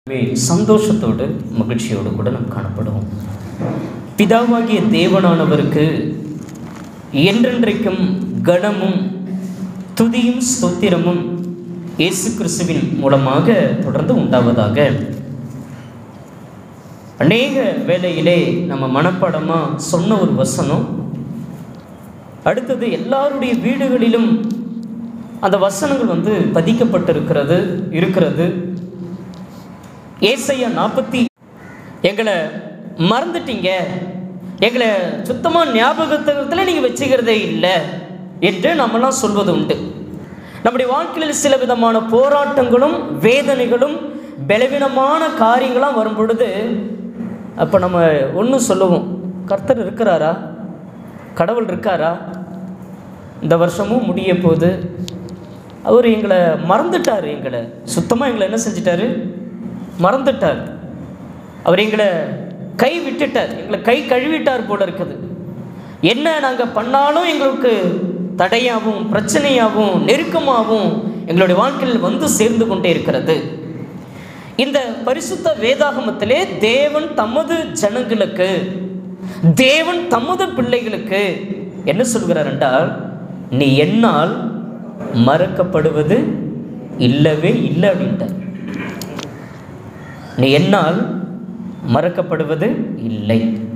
எனவே சந்தோஷத்தோடு மகிழ்ச்சியோடு கூட நாம் காணப்படுவோம் பிதாவாகிய தேவனானவருக்கு என்றென்றைக்கும் கனமும் துதியும் ஸ்தோத்திரமும் இயேசு கிறிஸ்துவின் மூலமாக தொடர்ந்து உண்டாவதாக அநேக வேளையிலே நம்ம மனப்பாடமாக சொன்ன ஒரு வசனம் அடுத்தது எல்லாருடைய வீடுகளிலும் அந்த வசனங்கள் வந்து பதிக்கப்பட்டிருக்கிறது இருக்கிறது ஏசையா நாற்பத்தி எங்களை மறந்துட்டீங்க எங்களை சுத்தமாக ஞாபகத்தில் நீங்கள் வச்சுக்கிறதே இல்லை என்று நம்மலாம் சொல்வது உண்டு நம்முடைய வாழ்க்கையில் சில விதமான போராட்டங்களும் வேதனைகளும் பலவீனமான காரியங்களாம் வரும் பொழுது அப்போ நம்ம ஒன்றும் சொல்லுவோம் கர்த்தர் இருக்கிறாரா கடவுள் இருக்காரா இந்த வருஷமும் முடிய போகுது அவர் எங்களை மறந்துட்டார் எங்களை சுத்தமாக எங்களை என்ன செஞ்சிட்டாரு மறந்துட்டார் அவர் எங்களை கை விட்டுட்டார் எங்களை கை கழுவிட்டார் போல இருக்குது என்ன நாங்கள் பண்ணாலும் எங்களுக்கு தடையாகவும் பிரச்சனையாகவும் நெருக்கமாகவும் எங்களுடைய வாழ்க்கையில் வந்து சேர்ந்து கொண்டே இருக்கிறது இந்த பரிசுத்த வேதாகமத்திலே தேவன் தமது ஜனங்களுக்கு தேவன் தமது பிள்ளைகளுக்கு என்ன சொல்கிறார் என்றால் நீ என்னால் மறக்கப்படுவது இல்லவே இல்லை அப்படின்ட்டார் நீ என்னால் மறக்கப்படுவது இல்லை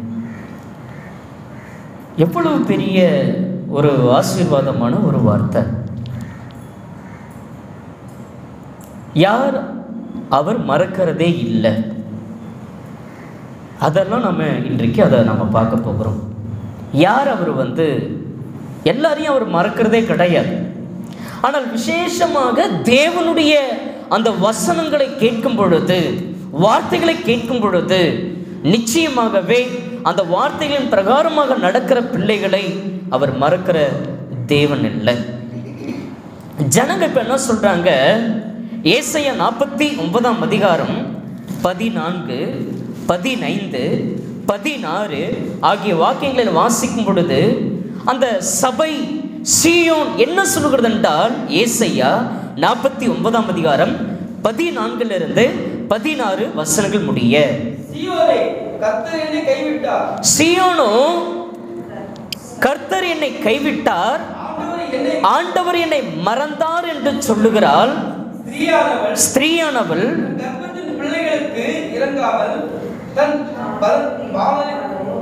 எவ்வளவு பெரிய ஒரு ஆசீர்வாதமான ஒரு வார்த்தை யார் அவர் மறக்கிறதே இல்லை அதெல்லாம் நம்ம இன்றைக்கு அதை நம்ம பார்க்க போகிறோம் யார் அவர் வந்து எல்லாரையும் அவர் மறக்கிறதே கிடையாது ஆனால் விசேஷமாக தேவனுடைய அந்த வசனங்களை கேட்கும் பொழுது வார்த்தைகளை கேட்கும் பொழுது நிச்சயமாகவே அந்த வார்த்தைகளின் பிரகாரமாக நடக்கிற பிள்ளைகளை அவர் மறக்கிற தேவன் இல்லை ஜனங்க இப்போ என்ன சொல்கிறாங்க ஏசைய நாற்பத்தி ஒன்பதாம் அதிகாரம் பதினான்கு பதினைந்து பதினாறு ஆகிய வாக்கியங்களில் வாசிக்கும் பொழுது அந்த சபை சீயோன் என்ன சொல்லுகிறது என்றால் ஏசையா நாற்பத்தி ஒன்பதாம் அதிகாரம் பதினான்கிலிருந்து பதினாறு வசனங்கள் முடிய சீயோனே கர்த்தர் என்னை கைவிட்டார் சீயோனோ கர்த்தர் என்னை கைவிட்டார் ஆண்டவர் என்னை ஆண்டவர் என்னை மறந்தார் என்று சொல்லுகிறாள் ஸ்திரீயானவள் ஸ்திரீயானவள் கர்ப்பத்தின் பிள்ளைகளுக்கு இறங்காமல் தன் பல- பாலனை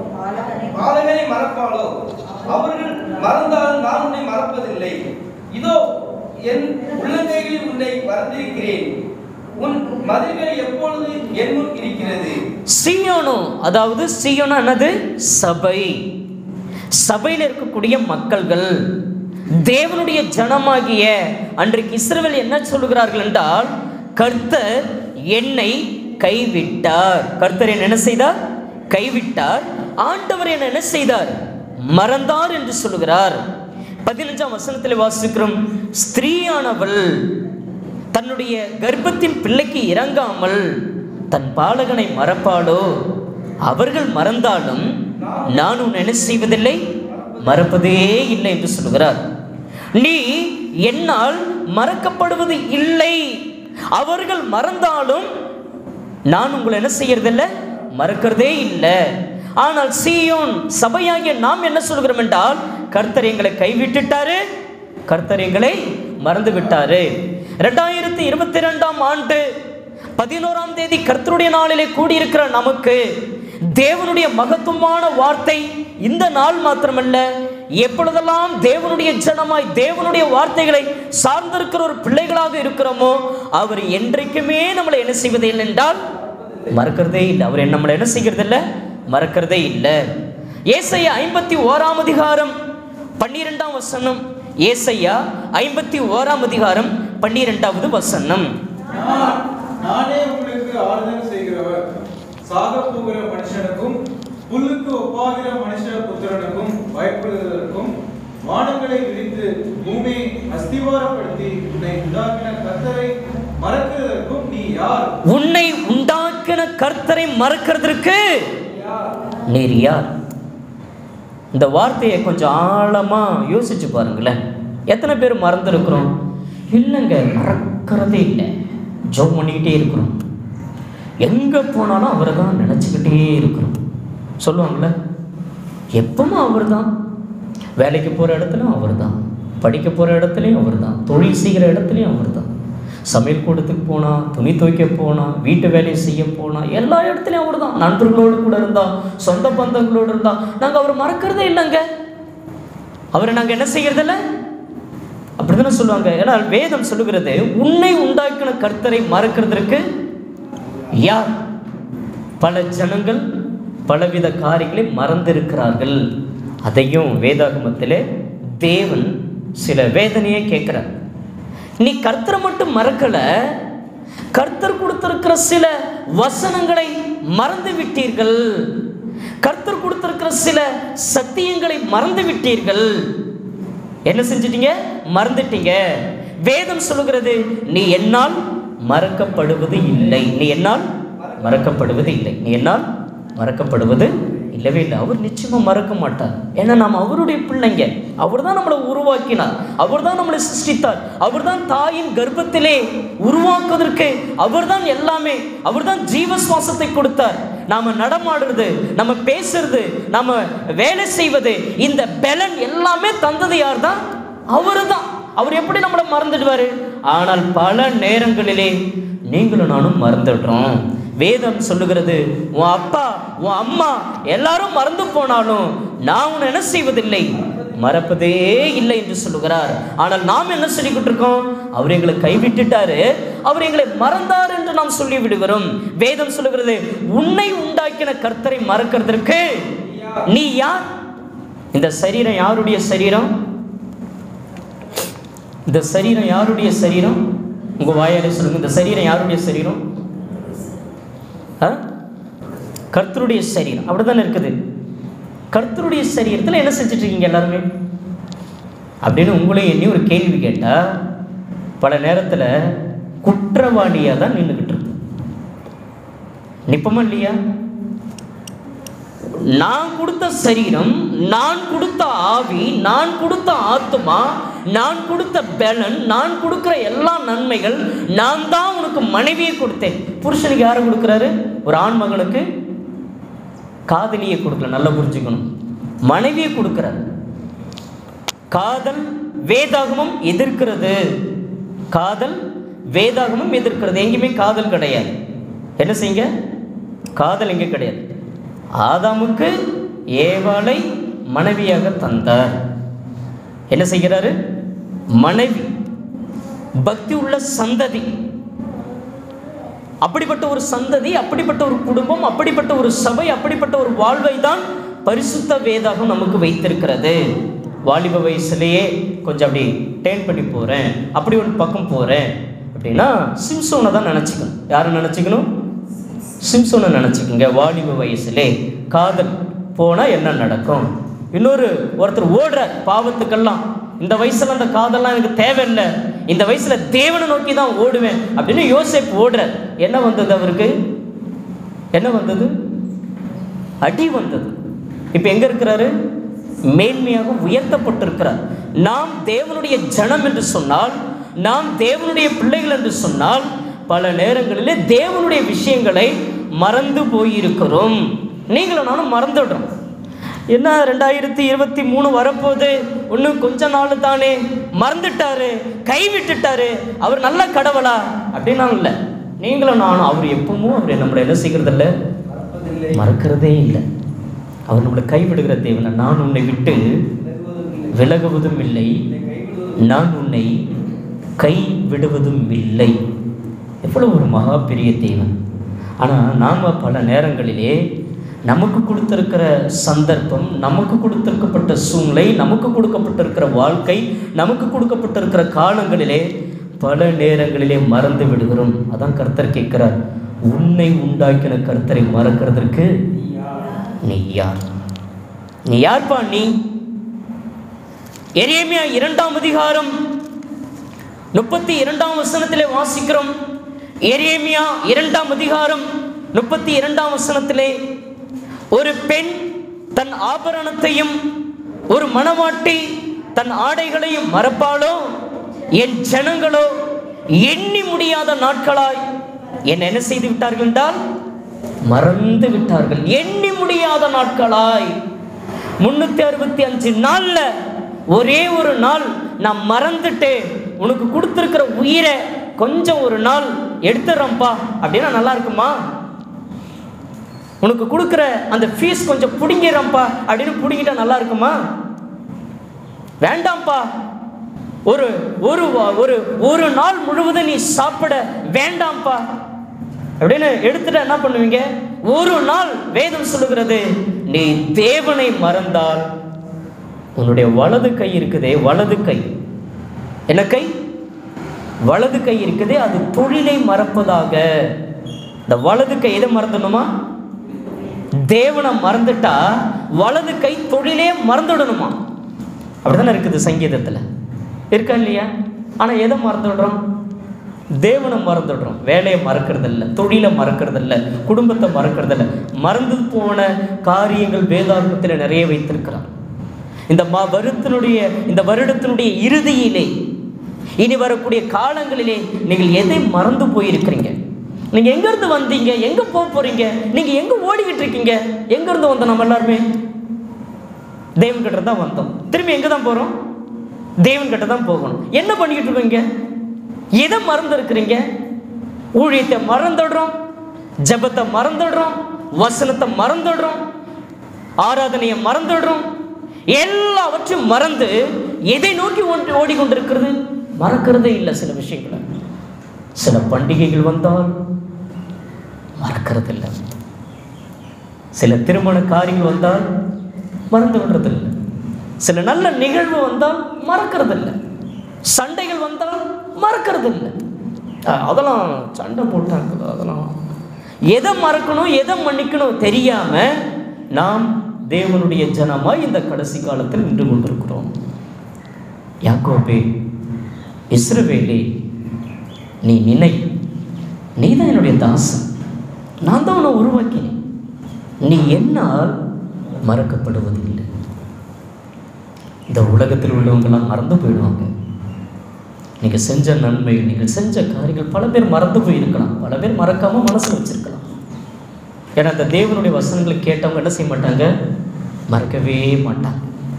பாலகனை மறப்பாளோ அவர்கள் மறந்தாலும் நான் உன்னை மறப்பதில்லை இதோ என் உள்ளங்கைகளில் உன்னை மறந்திருக்கிறேன் உன் மதில்கள் எப்பொழுது என் முன் இருக்கிறது சீயோனோ அதாவது சீயோனா என்னது சபை சபையில் இருக்கக்கூடிய மக்கள்கள் தேவனுடைய ஜனமாகிய அன்றைக்கு இஸ்ரவேல் என்ன சொல்லுகிறார்கள் என்றால் கர்த்தர் என்னை கைவிட்டார் கர்த்தர் என்னை என்ன செய்தார் கைவிட்டார் ஆண்டவர் என்னை என்ன செய்தார் மறந்தார் என்று சொல்லுகிறார் பதினஞ்சாம் வசனத்தில் வாசிக்கிறோம் ஸ்திரீயானவள் தன்னுடைய கர்ப்பத்தின் பிள்ளைக்கு இறங்காமல் தன் பாலகனை மறப்பாளோ அவர்கள் மறந்தாலும் நான் உன்னை என்ன செய்வதில்லை மறப்பதே இல்லை என்று சொல்கிறார் நீ என்னால் மறக்கப்படுவது இல்லை அவர்கள் மறந்தாலும் நான் உங்களை என்ன செய்யறதில்லை மறக்கிறதே இல்லை ஆனால் சீயோன் சபையாகிய நாம் என்ன சொல்கிறோம் என்றால் கர்த்தர் எங்களை கைவிட்டுட்டாரு கர்த்தர் எங்களை மறந்து விட்டாரு ரெண்டாயிரத்தி இருபத்தி ரெண்டாம் ஆண்டு பதினோராம் தேதி கர்த்தருடைய நாளிலே கூடியிருக்கிற நமக்கு தேவனுடைய மகத்துவமான வார்த்தை இந்த நாள் மாத்திரமல்ல எப்பொழுதெல்லாம் தேவனுடைய ஜனமாய் தேவனுடைய வார்த்தைகளை சார்ந்திருக்கிற ஒரு பிள்ளைகளாக இருக்கிறோமோ அவர் என்றைக்குமே நம்மளை என்ன செய்வதே இல்லை என்றால் மறக்கிறதே இல்லை அவர் நம்மளை என்ன செய்கிறது இல்லை மறக்கிறதே இல்லை ஏசையா ஐம்பத்தி ஓராம் அதிகாரம் பன்னிரெண்டாம் வசனம் ஏசையா ஐம்பத்தி ஓராம் அதிகாரம் பன்னிரெண்டாவது வசனம் நான் நானே உங்களுக்கு ஆறுதல் செய்கிறவர் சாக போகிற மனுஷனுக்கும் புல்லுக்கு ஒப்பாகிற மனுஷ புத்திரனுக்கும் பயப்படுவதற்கும் வானங்களை விரித்து பூமியை அஸ்திவாரப்படுத்தி உன்னை உண்டாக்கின கர்த்தரை மறக்கிறதற்கும் நீ யார் உன்னை உண்டாக்கின கர்த்தரை மறக்கிறதற்கு நீர் யார் இந்த வார்த்தையை கொஞ்சம் ஆழமாக யோசிச்சு பாருங்களேன் எத்தனை பேர் மறந்துருக்குறோம் இல்லைங்க மறக்கிறதே இல்லை ஜோம் பண்ணிக்கிட்டே இருக்கிறோம் எங்கே போனாலும் அவரை தான் நினச்சிக்கிட்டே இருக்கிறோம் சொல்லுவாங்கள்ல எப்பவும் அவர் தான் வேலைக்கு போகிற இடத்துலையும் அவர் தான் படிக்க போகிற இடத்துலையும் அவர் தான் தொழில் செய்கிற இடத்துலையும் அவர் தான் சமையல் கூடத்துக்கு போனால் துணி துவைக்க போனால் வீட்டு வேலையை செய்ய போனால் எல்லா இடத்துலையும் அவர் தான் நண்பர்களோடு கூட இருந்தா சொந்த பந்தங்களோடு இருந்தா நாங்கள் அவர் மறக்கிறதே இல்லைங்க அவரை நாங்கள் என்ன செய்யறதில்ல அப்படிதானே சொல்லுவாங்க ஏன்னா வேதம் சொல்லுகிறது உன்னை உண்டாக்கின கர்த்தரை மறக்கிறதற்கு யார் பல ஜனங்கள் பலவித காரியங்களை மறந்திருக்கிறார்கள் அதையும் வேதாகமத்திலே தேவன் சில வேதனையை கேட்கிறார் நீ கர்த்தரை மட்டும் மறக்கல கர்த்தர் கொடுத்திருக்கிற சில வசனங்களை மறந்து விட்டீர்கள் கர்த்தர் கொடுத்திருக்கிற சில சத்தியங்களை மறந்து விட்டீர்கள் என்ன செஞ்சிட்டீங்க மறந்துட்டீங்க வேதம் சொல்லுகிறது நீ என்னால் மறக்கப்படுவது இல்லை நீ என்னால் மறக்கப்படுவது இல்லை நீ என்னால் மறக்கப்படுவது இல்லவே இல்லை அவர் நிச்சயமா மறக்க மாட்டார் ஏன்னா நாம் அவருடைய பிள்ளைங்க அவர் தான் நம்மளை உருவாக்கினார் அவர் தான் நம்மளை சிருஷ்டித்தார் அவர் தான் தாயின் கர்ப்பத்திலே உருவாக்குவதற்கு அவர் தான் எல்லாமே அவர் தான் ஜீவ சுவாசத்தை கொடுத்தார் நாம நடமாடுறது நம்ம பேசுறது நம்ம வேலை செய்வது இந்த பலன் எல்லாமே தந்தது யார் தான் அவரு தான் அவர் எப்படி நம்மளை மறந்துடுவாரு ஆனால் பல நேரங்களிலே நீங்களும் நானும் மறந்துடுறோம் வேதம் சொல்லுகிறது உன் அப்பா உன் அம்மா எல்லாரும் மறந்து போனாலும் நான் உன்னை என்ன செய்வதில்லை மறப்பதே இல்லை என்று சொல்லுகிறார் ஆனால் நாம் என்ன சொல்லிக்கிட்டு இருக்கோம் அவர் எங்களை கைவிட்டுட்டாரு அவர் எங்களை மறந்தார் என்று நாம் சொல்லி விடுகிறோம் வேதம் சொல்லுகிறது உன்னை உண்டாக்கின கர்த்தரை மறக்கிறதற்கு நீ யார் இந்த சரீரம் யாருடைய சரீரம் இந்த சரீரம் யாருடைய சரீரம் உங்க வாயாலே சொல்லுங்க இந்த சரீரம் யாருடைய சரீரம் ஆ? கர்த்தருடைய சரீரம் அப்படிதானே இருக்குது கர்த்தருடைய சரீரத்தில் என்ன செஞ்சுட்டு இருக்கீங்க எல்லாருமே அப்படின்னு உங்களையும் எண்ணி ஒரு கேள்வி கேட்டால் பல நேரத்தில் குற்றவாளியாக தான் நின்றுக்கிட்டு இருக்கு நிப்பமா இல்லையா நான் கொடுத்த சரீரம் நான் கொடுத்த ஆவி நான் கொடுத்த ஆத்மா நான் கொடுத்த பலன் நான் கொடுக்கிற எல்லா நன்மைகள் நான் தான் உனக்கு மனைவியை கொடுத்தேன் புருஷனுக்கு யாரை கொடுக்குறாரு ஒரு ஆண் மகனுக்கு காதலியை கொடுக்கல நல்லா புரிஞ்சுக்கணும் மனைவியை கொடுக்கிறார் காதல் வேதாகமம் எதிர்க்கிறது காதல் வேதாகமம் எதிர்க்கிறது எங்கேயுமே காதல் கிடையாது என்ன செய்யுங்க காதல் எங்கே கிடையாது ஆதாமுக்கு ஏவாளை மனைவியாக தந்தார் என்ன செய்கிறாரு மனைவி பக்தி உள்ள சந்ததி அப்படிப்பட்ட ஒரு சந்ததி அப்படிப்பட்ட ஒரு குடும்பம் அப்படிப்பட்ட ஒரு சபை அப்படிப்பட்ட ஒரு வாழ்வை தான் பரிசுத்த வேதாகம் நமக்கு வைத்திருக்கிறது வாலிப வயசுலேயே கொஞ்சம் அப்படி டேன் பண்ணி போகிறேன் அப்படி ஒரு பக்கம் போகிறேன் அப்படின்னா சிம்சோனை தான் நினச்சிக்கணும் யாரை நினச்சிக்கணும் சிம்சோனை நினச்சிக்கோங்க வாலிப வயசுலே காதல் போனால் என்ன நடக்கும் இன்னொரு ஒருத்தர் ஓடுறார் பாவத்துக்கெல்லாம் இந்த வயசுல அந்த காதல்லாம் எனக்கு தேவையில்லை இந்த வயசுல தேவனை நோக்கி தான் ஓடுவேன் அப்படின்னு யோசேப் ஓடுறார் என்ன வந்தது அவருக்கு என்ன வந்தது அடி வந்தது இப்போ எங்க இருக்கிறாரு மேன்மையாக உயர்த்தப்பட்டிருக்கிறார் நாம் தேவனுடைய ஜனம் என்று சொன்னால் நாம் தேவனுடைய பிள்ளைகள் என்று சொன்னால் பல நேரங்களிலே தேவனுடைய விஷயங்களை மறந்து போயிருக்கிறோம் நீங்களும் நானும் மறந்துடுறோம் என்ன ரெண்டாயிரத்தி இருபத்தி மூணு வரப்போகுது இன்னும் கொஞ்ச நாள் தானே மறந்துட்டாரு கைவிட்டுட்டாரு அவர் நல்ல கடவுளா அப்படின்னா இல்லை நீங்களும் நானும் அவர் எப்பவும் அவர் நம்மளை என்ன செய்கிறதில்ல மறப்பதில்லை மறக்கிறதே இல்லை அவர் நம்மளை கைவிடுகிற தேவனை நான் உன்னை விட்டு விலகுவதும் இல்லை. விலகுவதும் இல்லை என்னை கைவிடுவதும் நான் உன்னை கை விடுவதும் இல்லை எவ்வளவு ஒரு மகா பெரிய தேவன் ஆனால் நாம் பல நேரங்களிலே நமக்கு கொடுத்திருக்கிற சந்தர்ப்பம் நமக்கு கொடுத்திருக்கப்பட்ட சூழ்நிலை நமக்கு கொடுக்கப்பட்டிருக்கிற வாழ்க்கை நமக்கு கொடுக்கப்பட்டிருக்கிற காலங்களிலே பல நேரங்களிலே மறந்து விடுகிறோம் அதான் கர்த்தர் கேட்கிறார் உன்னை உண்டாக்கின கர்த்தரை மறக்கிறதற்கு நீ யார்? நீ யார் நீ யார்ப்பா நீ எரேமியா இரண்டாம் அதிகாரம் முப்பத்தி இரண்டாம் வசனத்திலே வாசிக்கிறோம் எரேமியா இரண்டாம் அதிகாரம் முப்பத்தி இரண்டாம் வசனத்திலே ஒரு பெண் தன் ஆபரணத்தையும் ஒரு மணவாட்டி தன் ஆடைகளையும் மறப்பாளோ என் ஜனங்களோ எண்ணி முடியாத நாட்களாய் என்ன என்ன செய்து விட்டார்கள் என்றால் மறந்து விட்டார்கள் எண்ணி முடியாத நாட்களாய் முன்னூத்தி அறுபத்தி அஞ்சு நாள்ல ஒரே ஒரு நாள் நான் மறந்துட்டு உனக்கு கொடுத்துருக்கிற உயிரை கொஞ்சம் ஒரு நாள் எடுத்துறேன்ப்பா அப்படின்னா நல்லா இருக்குமா உனக்கு கொடுக்குற அந்த ஃபீஸ் கொஞ்சம் பிடுங்கிறேன்ப்பா அப்படின்னு பிடுங்கிட்டா நல்லா இருக்குமா வேண்டாம்ப்பா ஒரு ஒரு வா- ஒரு ஒரு நாள் முழுவதும் நீ சாப்பிட வேண்டாம்ப்பா அப்படின்னு எடுத்துட்டு என்ன பண்ணுவீங்க ஒரு நாள் வேதம் சொல்லுகிறது நீ தேவனை மறந்தால் உன்னுடைய வலது கை இருக்குதே வலது கை என்ன கை வலது கை இருக்குதே அது தொழிலை மறப்பதாக இந்த வலது கை எதை மறந்துடணுமா தேவனை மறந்துட்டா வலது கை தொழிலே மறந்துடணுமா அப்படிதானே இருக்குது சங்கீதத்தில் இருக்கா இல்லையா ஆனால் எதை மறந்துடுறோம் தேவனை மறந்துடுறோம் வேலையை மறக்கிறது இல்லை தொழிலை மறக்கிறது இல்லை குடும்பத்தை மறக்கிறது இல்லை மறந்து போன காரியங்கள் வேதாகமத்தில் நிறைய வைத்திருக்கிறார் இந்த ம வருத்தினுடைய இந்த வருடத்தினுடைய இறுதியிலே இனி வரக்கூடிய காலங்களிலே நீங்கள் எதை மறந்து போயிருக்கிறீங்க நீங்க எங்க இருந்து வந்தீங்க எங்க போக போறீங்க நீங்க எங்க ஓடிக்கிட்டு இருக்கீங்க எங்க இருந்து வந்தோம் நம்ம எல்லாருமே தேவன் கிட்ட தான் வந்தோம் திரும்பி எங்க தான் போறோம் தேவன் கிட்ட தான் போகணும் என்ன பண்ணிக்கிட்டு இருக்கீங்க எதை மறந்து இருக்கிறீங்க ஊழியத்தை மறந்துடுறோம் ஜெபத்தை மறந்துடுறோம் வசனத்தை மறந்துடுறோம் ஆராதனையை மறந்துடுறோம் எல்லாவற்றையும் மறந்து எதை நோக்கி ஓடி ஓடிக்கொண்டிருக்கிறது மறக்கிறதே இல்லை சில விஷயங்களை சில பண்டிகைகள் வந்தால் மறக்கிறதில்லை சில திருமண காரியங்கள் வந்தால் மறந்து விடுறதில்லை சில நல்ல நிகழ்வு வந்தால் மறக்கிறதில்லை சண்டைகள் வந்தால் மறக்கிறதில்லை அஹ் அதெல்லாம் சண்டை போட்டாங்க அதெல்லாம் எதை மறக்கணும் எதை மன்னிக்கணும் தெரியாம நாம் தேவனுடைய ஜனமாய் இந்த கடைசி காலத்தில் நின்று கொண்டிருக்கிறோம் யாக்கோபே இஸ்ரவேலே நீ நினை நீ தான் என்னுடைய தாசன் நான் தான் உன்னை உருவாக்கினேன் நீ என்னால் மறக்கப்படுவதில்லை இந்த உலகத்தில் உள்ளவங்கெல்லாம் மறந்து போயிடுவாங்க நீங்கள் செஞ்ச நன்மை நீங்கள் செஞ்ச காரியங்கள் பல பேர் மறந்து போயிருக்கலாம் பல பேர் மறக்காம மனசுல வச்சிருக்கலாம் ஏன்னா அந்த தேவனுடைய வசனங்களை கேட்டவங்க என்ன செய்ய மாட்டாங்க மறக்கவே மாட்டாங்க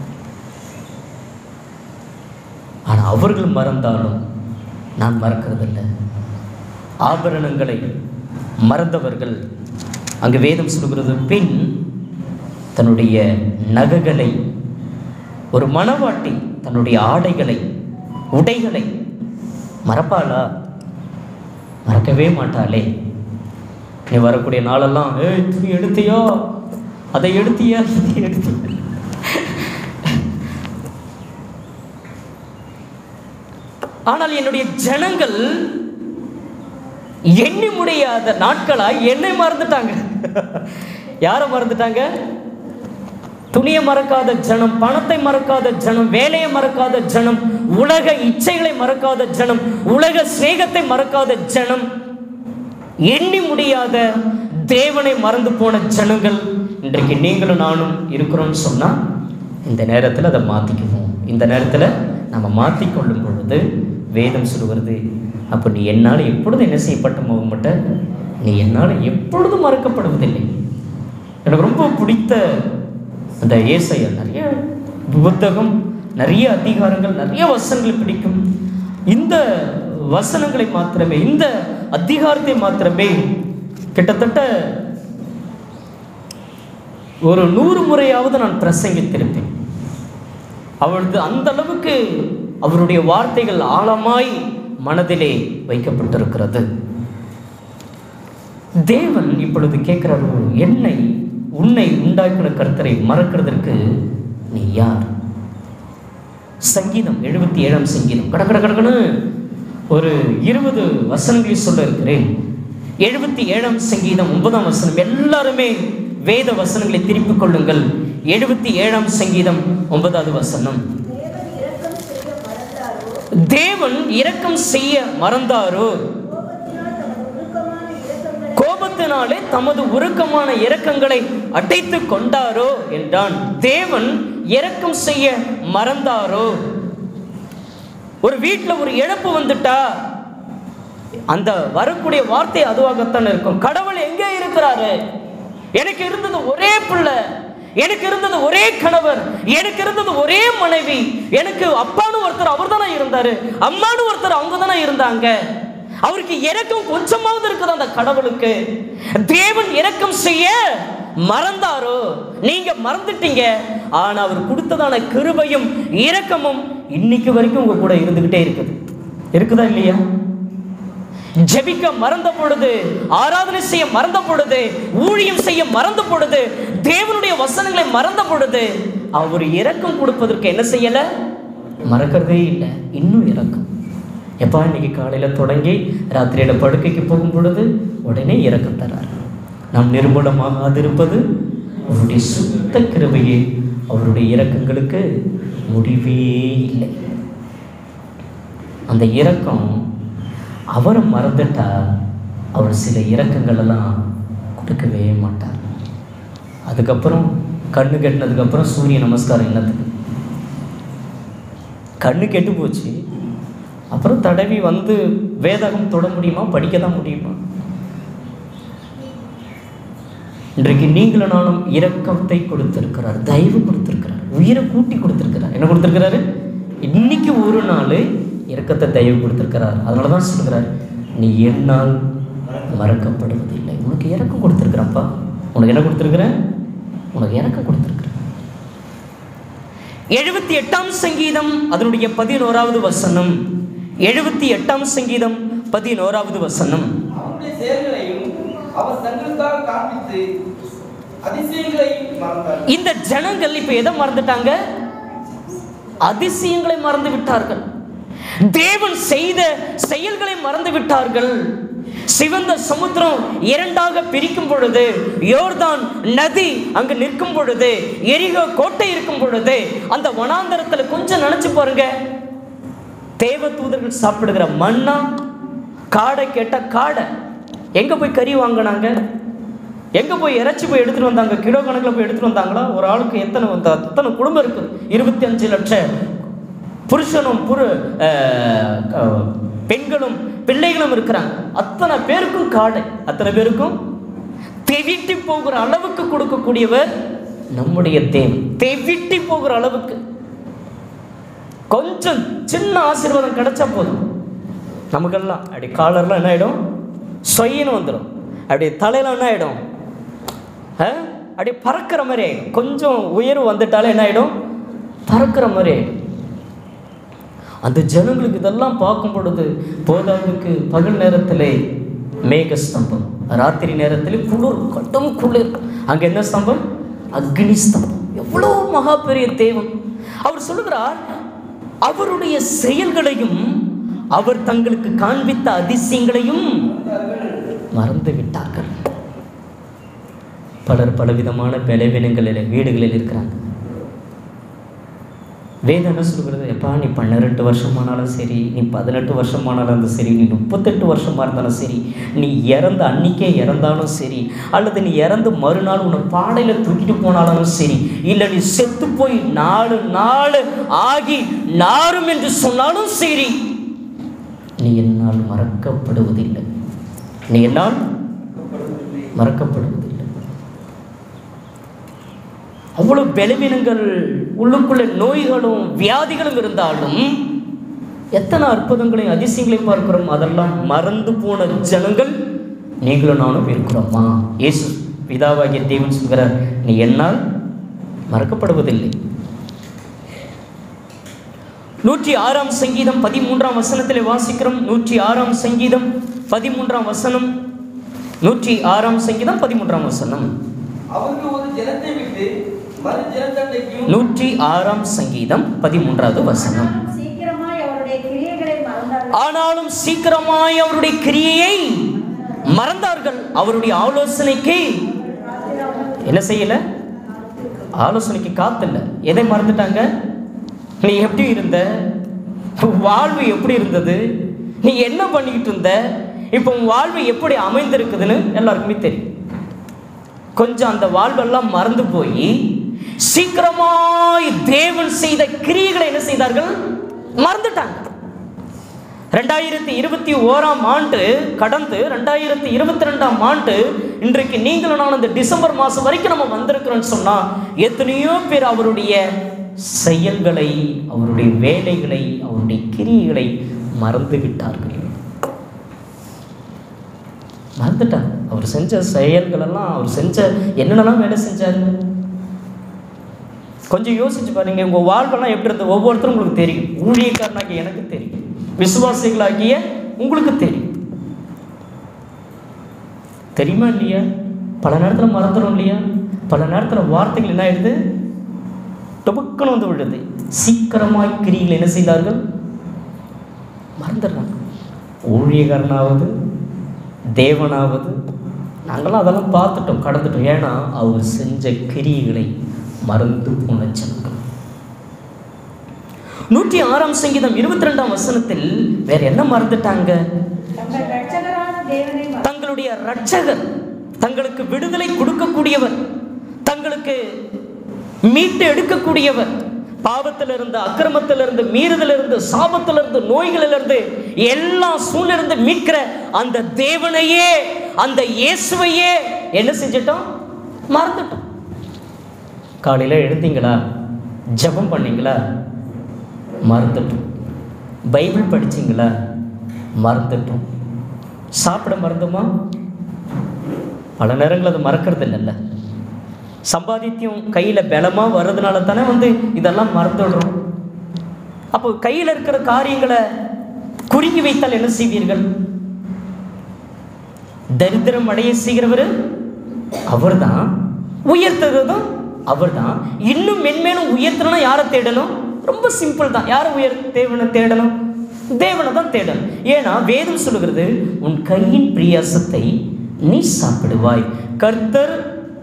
ஆனால் அவர்கள் மறந்தாலும் நான் மறக்கிறதில்லை ஆபரணங்களை மறந்தவர்கள் அங்கு வேதம் சொல்கிறது பின் தன்னுடைய நகைகளை ஒரு மணவாட்டி தன்னுடைய ஆடைகளை உடைகளை மறப்பாளா மறக்கவே மாட்டாளே நீ வரக்கூடிய நாளெல்லாம் ஏய் துணி எடுத்தியா அதை எடுத்தியா இதை எடுத்தியா ஆனால் என்னுடைய ஜனங்கள் எண்ணி முடியாத நாட்களாய் என்னை மறந்துட்டாங்க யாரை மறந்துட்டாங்க துணியை மறக்காத ஜனம் பணத்தை மறக்காத ஜனம் வேலையை மறக்காத ஜனம் உலக இச்சைகளை மறக்காத ஜனம் உலக சிநேகத்தை மறக்காத ஜனம் எண்ணி முடியாத தேவனை மறந்து போன ஜனங்கள் இன்றைக்கு நீங்களும் நானும் இருக்கிறோம்னு சொன்னா இந்த நேரத்தில் அதை மாற்றிக்குவோம் இந்த நேரத்தில் நம்ம மாற்றிக்கொள்ளும் பொழுது வேதம் சொல்லுகிறது அப்போ நீ என்னால் எப்பொழுதும் என்ன செய்யப்பட்ட போக மாட்ட நீ என்னால் எப்பொழுதும் மறக்கப்படுவதில்லை எனக்கு ரொம்ப பிடித்த அந்த ஏசையா நிறைய புத்தகம் நிறைய அதிகாரங்கள் நிறைய வசனங்கள் பிடிக்கும் இந்த வசனங்களை மாத்திரமே இந்த அதிகாரத்தை மாத்திரமே கிட்டத்தட்ட ஒரு நூறு முறையாவது நான் பிரசங்கித்திருப்பேன் அவளது அந்த அளவுக்கு அவருடைய வார்த்தைகள் ஆழமாய் மனதிலே வைக்கப்பட்டிருக்கிறது தேவன் இப்பொழுது கேட்கிறாரு என்னை உன்னை உண்டாக்கின கர்த்தரை மறக்கிறதற்கு நீ யார் சங்கீதம் எழுபத்தி ஏழாம் சங்கீதம் கட கட கடகன்னு ஒரு இருபது வசனங்களை சொல்ல இருக்கிறேன் எழுபத்தி ஏழாம் சங்கீதம் ஒன்பதாம் வசனம் எல்லாருமே வேத வசனங்களை திருப்பிக் கொள்ளுங்கள் எழுபத்தி ஏழாம் சங்கீதம் ஒன்பதாவது வசனம் தேவன் இரக்கம் செய்ய மறந்தாரோ தேவன் இரக்கம் செய்ய மறந்தாரோ கோபத்தினாலே தமது உருக்கமான இரக்கங்களை கோபத்தினாலே தமது உருக்கமான இரக்கங்களை அடைத்து கொண்டாரோ என்றான் தேவன் இரக்கம் செய்ய மறந்தாரோ ஒரு வீட்டில் ஒரு இழப்பு வந்துட்டா அந்த வரக்கூடிய வார்த்தை அதுவாகத்தான் இருக்கும் கடவுள் எங்கே இருக்கிறாரு எனக்கு இருந்தது ஒரே பிள்ளை எனக்கு இருந்தது ஒரே கணவர் எனக்கு இருந்தது ஒரே மனைவி எனக்கு அப்பான்னு ஒருத்தர் அவர் தானே இருந்தாரு அம்மான்னு ஒருத்தர் அவங்க தானே இருந்தாங்க அவருக்கு இரக்கம் கொஞ்சமாவது இருக்குது அந்த கடவுளுக்கு தேவன் இரக்கம் செய்ய மறந்தாரோ நீங்க மறந்துட்டீங்க ஆனா அவர் கொடுத்ததான கிருபையும் இரக்கமும் இன்னைக்கு வரைக்கும் உங்க கூட இருந்துகிட்டே இருக்குது இருக்குதா இல்லையா ஜெபிக்க மறந்த பொழுது ஆராதனை செய்ய மறந்த பொழுது ஊழியம் செய்ய மறந்த பொழுது தேவனுடைய வசனங்களை மறந்த பொழுது அவர் இரக்கம் கொடுப்பதற்கு என்ன செய்யல மறக்கிறதே இல்லை இன்னும் இரக்கம் எப்பா இன்னைக்கு காலையில் தொடங்கி ராத்திரியில படுக்கைக்கு போகும் பொழுது உடனே இரக்கம் தரார் நாம் நிர்மூலமாகாதிருப்பது அவருடைய சுத்த கிருபையே அவருடைய இரக்கங்களுக்கு முடிவே இல்லை அந்த இரக்கம் அவரை மறந்துட்டா அவர் சில இரக்கங்கள் எல்லாம் கொடுக்கவே மாட்டார் அதுக்கப்புறம் கண்ணு கெட்டினதுக்கப்புறம் சூரிய நமஸ்காரம் என்னத்துக்கு கண்ணு கெட்டு போச்சு அப்புறம் தடவி வந்து வேதகம் தொட முடியுமா படிக்க தான் முடியுமா இன்றைக்கு நீங்களும் நானும் இரக்கத்தை கொடுத்திருக்கிறார் தயவு கொடுத்திருக்கிறார் உயிரை கூட்டி கொடுத்திருக்கிறார் என்ன கொடுத்திருக்கிறாரு இன்னைக்கு ஒரு நாள் இரக்கத்தை தயவு கொடுத்திருக்கிறார் அதனால தான் சொல்கிறார் நீ என்னால் மறக்கப்படுவதில்லை உனக்கு இறக்கம் கொடுத்துருக்குறப்பா உனக்கு என்ன கொடுத்துருக்குறேன் உனக்கு இறக்கம் கொடுத்துருக்குறேன் எழுபத்தி எட்டாம் சங்கீதம் அதனுடைய பதினோராவது வசனம் எழுபத்தி எட்டாம் சங்கீதம் பதினோராவது வசனம் அவருடைய செயல்களையும் அவர் தங்களுக்காக காண்பித்து அதிசயங்களையும் மறந்தார் இந்த ஜனங்கள் இப்ப எதை மறந்துட்டாங்க அதிசயங்களை மறந்து விட்டார்கள் தேவன் செய்த செயல்களை மறந்து விட்டார்கள் சிவந்த சமுத்திரம் இரண்டாக பிரிக்கும் பொழுது யோர்தான் நதி அங்கு நிற்கும் பொழுது எரிகோ கோட்டை இருக்கும் பொழுது அந்த வனாந்தரத்துல கொஞ்சம் நினைச்சு பாருங்க தேவ தூதர்கள் சாப்பிடுகிற மண்ணா காடை கேட்ட காடை எங்க போய் கறி வாங்கினாங்க எங்க போய் இறைச்சி போய் எடுத்துட்டு வந்தாங்க கிலோ கணக்கில் போய் எடுத்துட்டு வந்தாங்களா ஒரு ஆளுக்கு எத்தனை வந்த அத்தனை குடும்பம் இருக்குது இருபத்தி அஞ்சு லட்சம் புருஷனும் புரு அஹ், அஹ், பெண்களும் பிள்ளைகளும் இருக்கிறாங்க அத்தனை பேருக்கும் காடை அத்தனை பேருக்கும் தெவிட்டி போகிற அளவுக்கு கொடுக்கக்கூடியவர் நம்முடைய தேவன் தெவிட்டி போகிற அளவுக்கு கொஞ்சம் சின்ன ஆசீர்வாதம் கிடைச்சா போதும் நமக்கெல்லாம் அப்படி காலர்லாம் என்ன ஆகிடும் சொயின்னு வந்துடும் அப்படி தலையெல்லாம் என்ன ஆகிடும் அப்படியே பறக்கிற மாதிரி ஆகிடும் கொஞ்சம் உயர்வு வந்துட்டாலே என்ன ஆகிடும் பறக்கிற மாதிரி ஆகிடும் அந்த ஜனங்களுக்கு இதெல்லாம் பார்க்கும் பொழுது போதாதுக்கு பகல் நேரத்திலே மேக ஸ்தம்பம் ராத்திரி நேரத்தில் குளிர் கட்டும் குளிர் அங்கே என்ன ஸ்தம்பம் அக்னி ஸ்தம்பம் எவ்வளோ மகா பெரிய தேவன் அவர் சொல்லுகிறார் அவருடைய செயல்களையும் அவர் தங்களுக்கு காண்பித்த அதிசயங்களையும் மறந்து விட்டார்கள் பலர் பலவிதமான பலவீனங்களில் வீடுகளில் இருக்கிறாங்க வேதம் என்ன சொல்கிறது எப்பா நீ பன்னிரெண்டு வருஷமானாலும் சரி நீ பதினெட்டு வருஷமானாலும் சரி நீ முப்பத்தெட்டு வருஷமாக இருந்தாலும் சரி நீ இறந்த அன்னைக்கே இறந்தாலும் சரி அல்லது நீ இறந்து மறுநாள் உன்னை பாடையில் தூக்கிட்டு போனாலும் சரி இல்லை நீ செத்து போய் நாலு நாள் ஆகி நாரும் என்று சொன்னாலும் சரி நீ என்னால் மறக்கப்படுவதில்லை நீ என்னால் மறக்கப்படுவதில்லை அவ்வளவு பலவீனங்கள் உள்ளுக்குள்ள நோய்களும் வியாதிகளும் இருந்தாலும் எத்தனை அற்புதங்களையும் அதிசயங்களையும் பார்க்கிறோம் அதெல்லாம் மறந்து போன ஜனங்கள் நீங்களும் நானும் இருக்கிறோமா இயேசு பிதாவாகிய தேவன் சொல்கிறார் நீ என்னால் மறக்கப்படுவதில்லை நூற்றி ஆறாம் சங்கீதம் பதிமூன்றாம் வசனத்தில் வாசிக்கிறோம் நூற்றி ஆறாம் சங்கீதம் பதிமூன்றாம் வசனம் நூற்றி ஆறாம் சங்கீதம் பதிமூன்றாம் வசனம் அவருக்கு ஒரு ஜனத்தை விட்டு மறு ஜனத்தண்டைக்கும் நூற்றி ஆறாம் சங்கீதம் பதிமூன்றாவது வசனம் சீக்கிரமாய் அவருடைய கிரியைகளை மறந்தார்கள் ஆனாலும் சீக்கிரமாய் அவருடைய கிரியையை மறந்தார்கள் அவருடைய ஆலோசனைக்கு என்ன செய்யல ஆலோசனைக்கு காத்தில்ல எதை மறந்துட்டாங்க நீ எப்படி இருந்த உன் வாழ்வு எப்படி இருந்தது நீ என்ன பண்ணிக்கிட்டு இருந்த இப்போ உன் வாழ்வு எப்படி அமைந்திருக்குதுன்னு எல்லாருக்குமே தெரியும் கொஞ்சம் அந்த வாழ்வெல்லாம் மறந்து போய் சீக்கிரமாய் தேவன் செய்த கிரியைகளை என்ன செய்தார்கள் மறந்துட்டாங்க ரெண்டாயிரத்தி இருபத்தி ஓராம் ஆண்டு கடந்து ரெண்டாயிரத்தி இருபத்தி ரெண்டாம் ஆண்டு இன்றைக்கு நீங்களும் நான் இந்த டிசம்பர் மாதம் வரைக்கும் நம்ம வந்திருக்கிறோம்னு சொன்னால் எத்தனையோ பேர் அவருடைய செயல்களை அவருடைய வேலைகளை அவருடைய கிரியைகளை மறந்து விட்டார்கள் மறந்துட்டாங்க அவர் செஞ்ச செயல்களெல்லாம் அவர் செஞ்ச என்னென்னலாம் வேலை செஞ்சாரு கொஞ்சம் யோசிச்சு பாருங்க உங்கள் வாழ்வெல்லாம் எப்படி இருந்தது ஒவ்வொருத்தரும் உங்களுக்கு தெரியும் ஊழியக்காரனாகிய எனக்கு தெரியும் விசுவாசிகளாகிய உங்களுக்கு தெரியும் தெரியுமா இல்லையா பல நேரத்தில் மறந்துடும் இல்லையா பல நேரத்தில் வார்த்தைகள் என்ன ஆயிடுது டொபுக்குன்னு வந்து விடுது சீக்கிரமாய் கிரிகள் என்ன செய்தார்கள் மறந்துடுறாங்க ஊழியக்காரனாவது தேவனாவது நாங்களாம் அதெல்லாம் பார்த்துட்டோம் கடந்துட்டோம் ஏன்னா அவர் செஞ்ச கிரியைகளை மறந்து போன ஜனங்கள் நூற்றி ஆறாம் சங்கீதம் இருபத்தி ரெண்டாம் வசனத்தில் வேற என்ன மறந்துட்டாங்க தங்கள் இரட்சகரான தேவனை மறந்து தங்களுடைய ரட்சகர் தங்களுக்கு விடுதலை கொடுக்கக்கூடியவர் தங்களுக்கு மீட்டு எடுக்கக்கூடியவர் பாவத்திலிருந்து அக்கிரமத்திலிருந்து மீறுதலிருந்து சாபத்திலிருந்து நோய்களிலிருந்து எல்லா சூழ்நிலிருந்து மீட்கிற அந்த தேவனையே அந்த இயேசுவையே என்ன செஞ்சிட்டோம் மறந்துட்டோம் காலையில் எழுந்தீங்களா ஜெபம் பண்ணீங்களா மறந்துட்டோம் பைபிள் படிச்சீங்களா மறந்துட்டோம் சாப்பிட மறந்துமா பல நேரங்கள் அது மறக்கிறது இல்லைல்ல சம்பாதித்தியம் கையில் பலமாக வர்றதுனால தானே வந்து இதெல்லாம் மறந்துடுறோம் அப்போ கையில் இருக்கிற காரியங்களை குறுகி வைத்தால் என்ன செய்வீர்கள் தரித்திரம் அடைய செய்கிறவர் அவர்தான் உயர்த்துறதும் அவர்தான் இன்னும் மென்மேலும் உயர்த்தணும்னா யாரை தேடணும் ரொம்ப சிம்பிள் தான் யாரை உயர் தேவனை தேடணும் தேவனை தான் தேடணும் ஏன்னா வேதம் சொல்லுகிறது உன் கையின் பிரியாசத்தை நீ சாப்பிடுவாய் கர்த்தர்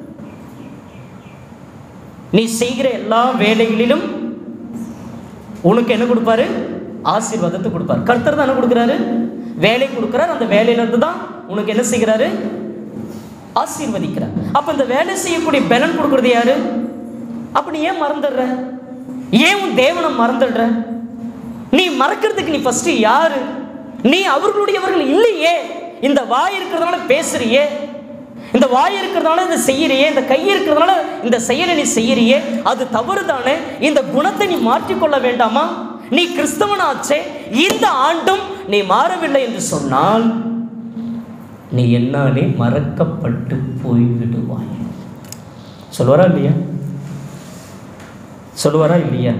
நீ செய்கிற எல்லா வேலைகளிலும் உனக்கு என்ன கொடுப்பாரு ஆசீர்வாதத்தை கொடுப்பார் கர்த்தர் தான் என்ன கொடுக்குறாரு வேலை கொடுக்குறார் அந்த வேலையிலிருந்து தான் உனக்கு என்ன செய்கிறாரு ஆசீர்வதிக்கிறார் அப்ப இந்த வேலை செய்யக்கூடிய பலன் கொடுக்கறது யாரு அப்ப நீ ஏன் மறந்துடுற ஏன் உன் தேவனை மறந்துடுற நீ மறக்கிறதுக்கு நீ ஃபர்ஸ்ட் யாரு நீ அவர்களுடையவர்கள் இல்லையே இந்த வாய் இருக்கிறதுனால பேசுறியே இந்த வாய் இருக்கிறதுனால இதை செய்யறியே இந்த கை இருக்கிறதுனால இந்த செயலை நீ செய்யறியே அது தவறு தானே இந்த குணத்தை நீ மாற்றிக்கொள்ள வேண்டாமா நீ கிறிஸ்தவனாச்சே இந்த ஆண்டும் நீ மாறவில்லை என்று சொன்னால் நீ என்னாலே மறக்கப்பட்டு போய்விடுவாய் சொல்லுவாரா இல்லையா சொல்லுவாரா இல்லையா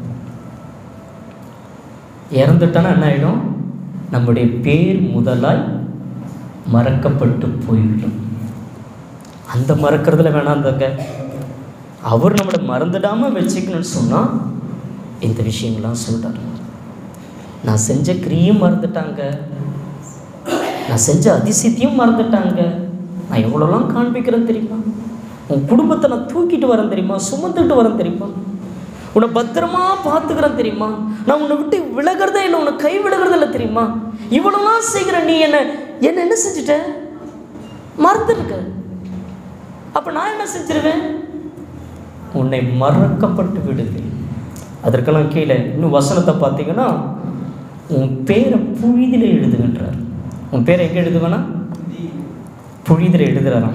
இறந்துட்டானா என்ன ஆகிடும் நம்முடைய பேர் முதலாய் மறக்கப்பட்டு போய்விடும் அந்த மறக்கிறதுல வேணாந்தாங்க அவர் நம்மளை மறந்துடாமல் வச்சுக்கணும்னு சொன்னால் இந்த விஷயங்கள்லாம் சொல்கிறார் நான் செஞ்ச கிரியும் மறந்துட்டாங்க நான் செஞ்ச அதிசயத்தையும் மறந்துட்டாங்க நான் எவ்வளோலாம் காண்பிக்கிறேன் தெரியுமா உன் குடும்பத்தை நான் தூக்கிட்டு வரேன் தெரியுமா சுமந்துட்டு வரேன் தெரியுமா உன்னை பத்திரமா பார்த்துக்கிறேன் தெரியுமா நான் உன்னை விட்டு விலகிறதே இல்லை உன்னை கை விலகிறது இல்லை தெரியுமா இவ்வளோலாம் செய்கிற நீ என்ன என்ன என்ன செஞ்சுட்ட மறந்துருக்க அப்போ நான் என்ன செஞ்சிருவேன் உன்னை மறக்கப்பட்டு விடுது அதற்கெல்லாம் கீழே இன்னும் வசனத்தை பார்த்தீங்கன்னா உன் பேரை புழுதியில் எழுதுகின்றார் உன் பேரை எங்கே எழுதுவேனா புழுதியில் எழுதுறாராம்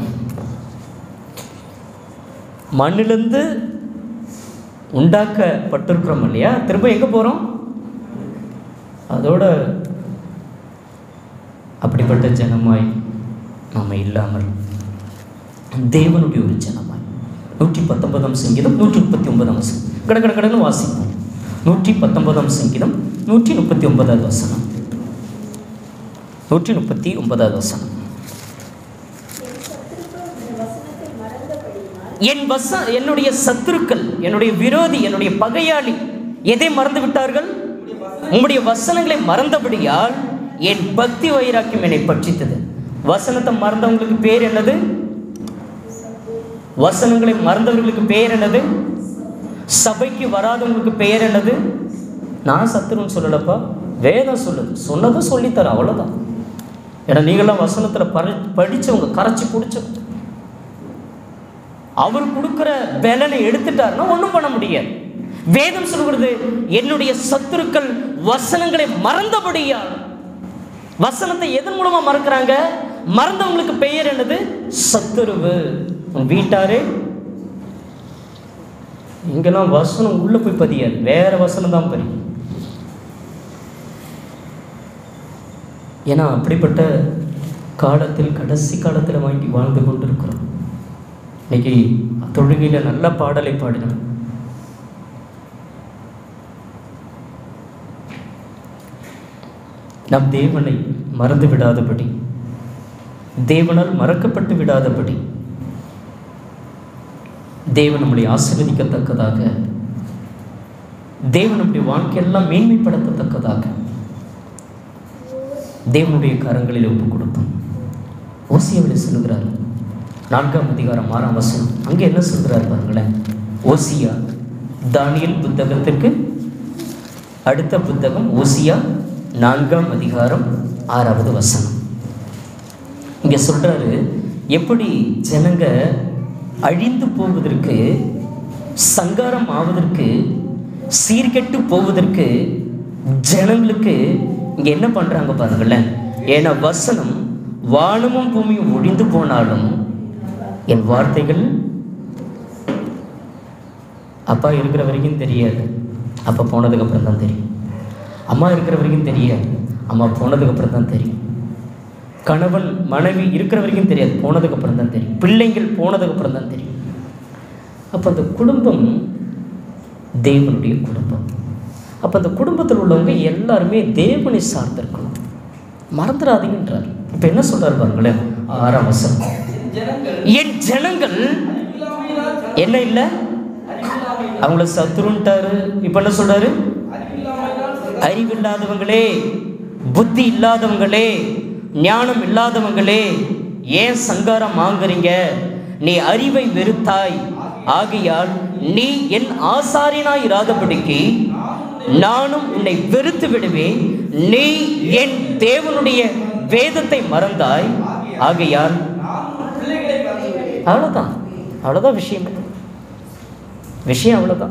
மண்ணிலிருந்து உண்டாக்கப்பட்டிருக்கிறோம் இல்லையா திரும்ப எங்கே போகிறோம் அதோட அப்படிப்பட்ட ஜனமாய் நாம் இல்லாமல் தேவனுடைய ஒரு ஜனமாய் நூற்றி பத்தொன்பதாம் சங்கீதம் நூற்றி முப்பத்தி ஒன்பதாம் வசனம் கட கட கடன்னு வாசிப்போம் நூற்றி பத்தொன்பதாம் சங்கீதம் நூற்றி முப்பத்தி ஒன்பதாவது வசனம் நூற்றி முப்பத்தி ஒன்பதாவது வசனம் என் வச என்னுடைய சத்துருக்கள் என்னுடைய விரோதி என்னுடைய பகையாளி எதை மறந்து விட்டார்கள் உம்முடைய வசனங்களை மறந்தபடியால் என் பக்தி வைராக்கியம் என்னை பட்சித்தது வசனத்தை மறந்தவங்களுக்கு பேர் என்னது வசனங்களை மறந்தவர்களுக்கு பெயர் என்னது சபைக்கு வராதவங்களுக்கு பெயர் என்னது நான் சத்துருன்னு சொல்லலப்பா வேதம் சொல்லுது சொன்னதும் சொல்லித்தரேன் அவ்வளோதான் ஏன்னா நீங்களாம் வசனத்தில் பரி படித்தவங்க கரைச்சி பிடிச்சவங்க அவர் கொடுக்குற பலனை எடுத்துட்டாருன்னா ஒன்றும் பண்ண முடியாது வேதம் சொல்கிறது என்னுடைய சத்துருக்கள் வசனங்களை மறந்தபடியால் வசனத்தை எதன் மூலமா மறக்கிறாங்க மறந்தவங்களுக்கு பெயர் என்னது சத்துருவு உன் வீட்டாரே இங்கெல்லாம் வசனம் உள்ள போய் பதியாது வேற வசனம் தான் பதியும் ஏன்னா அப்படிப்பட்ட காலத்தில் கடைசி காலத்தில் வாங்கி வாழ்ந்து கொண்டிருக்கிறோம் இன்னைக்கு தொழுகையில் நல்ல பாடலை பாடினோம் நம் தேவனை மறந்து விடாதபடி தேவனால் மறக்கப்பட்டு விடாதபடி தேவன் நம்மளை ஆசீர்வதிக்கத்தக்கதாக தேவன் நம்முடைய வாழ்க்கையெல்லாம் மேன்மைப்படுத்தத்தக்கதாக தேவனுடைய கரங்களில் ஒப்பு கொடுத்தோம் ஓசியாவில் சொல்லுகிறார் நான்காம் அதிகாரம் ஆறாம் வசனம் அங்கே என்ன சொல்கிறார் பாருங்களேன் ஓசியா தானியல் புத்தகத்திற்கு அடுத்த புத்தகம் ஓசியா நான்காம் அதிகாரம் ஆறாவது வசனம் இங்கே சொல்றாரு எப்படி ஜனங்க அழிந்து போவதற்கு சங்காரம் ஆவதற்கு சீர்கெட்டு போவதற்கு ஜனங்களுக்கு இங்கே என்ன பண்ணுறாங்க பாருங்களேன் ஏன்னா வசனம் வானமும் பூமியும் ஒழிந்து போனாலும் என் வார்த்தைகள் அப்பா இருக்கிற வரைக்கும் தெரியாது அப்பா போனதுக்கப்புறம் தான் தெரியும் அம்மா இருக்கிற வரைக்கும் தெரியாது அம்மா போனதுக்கப்புறம் தான் தெரியும் கணவன் மனைவி இருக்கிற வரைக்கும் தெரியாது போனதுக்கப்புறம் தான் தெரியும் பிள்ளைங்கள் போனதுக்கப்புறம் தான் தெரியும் அப்போ அந்த குடும்பம் தேவனுடைய குடும்பம் அப்போ அந்த குடும்பத்தில் உள்ளவங்க எல்லாருமே தேவனை சார்ந்திருக்கணும் மறந்துடாதீங்கன்றார் இப்போ என்ன சொல்றாரு பாருங்களேன் ஆறாம் வசனம் ஜனங்கள் என் ஜனங்கள் அறிவில்லாமையினால் ஜன- என்ன இல்லை அறிவில்லாமையினால் அவங்கள சத்துருன்ட்டாரு இப்போ என்ன சொல்றாரு அறிவில்லாமையினால் ஜன- அறிவில்லாதவங்களே புத்தி இல்லாதவங்களே ஞானம் இல்லாதவங்களே ஏன் சங்காரம் வாங்குறீங்க நீ அறிவை வெறுத்தாய் ஆகையால் நீ என் ஆசாரியனாய் இராதபடிக்கு நானும் உன்னை வெறுத்து விடுவேன் நீ என் தேவனுடைய வேதத்தை மறந்தாய் ஆகையால் நான் உன் பிள்ளைகளை மறந்துவிட்டேன். அவ்வளோதான் அவ்வளோதான் விஷயம் விஷயம் அவ்வளோதான்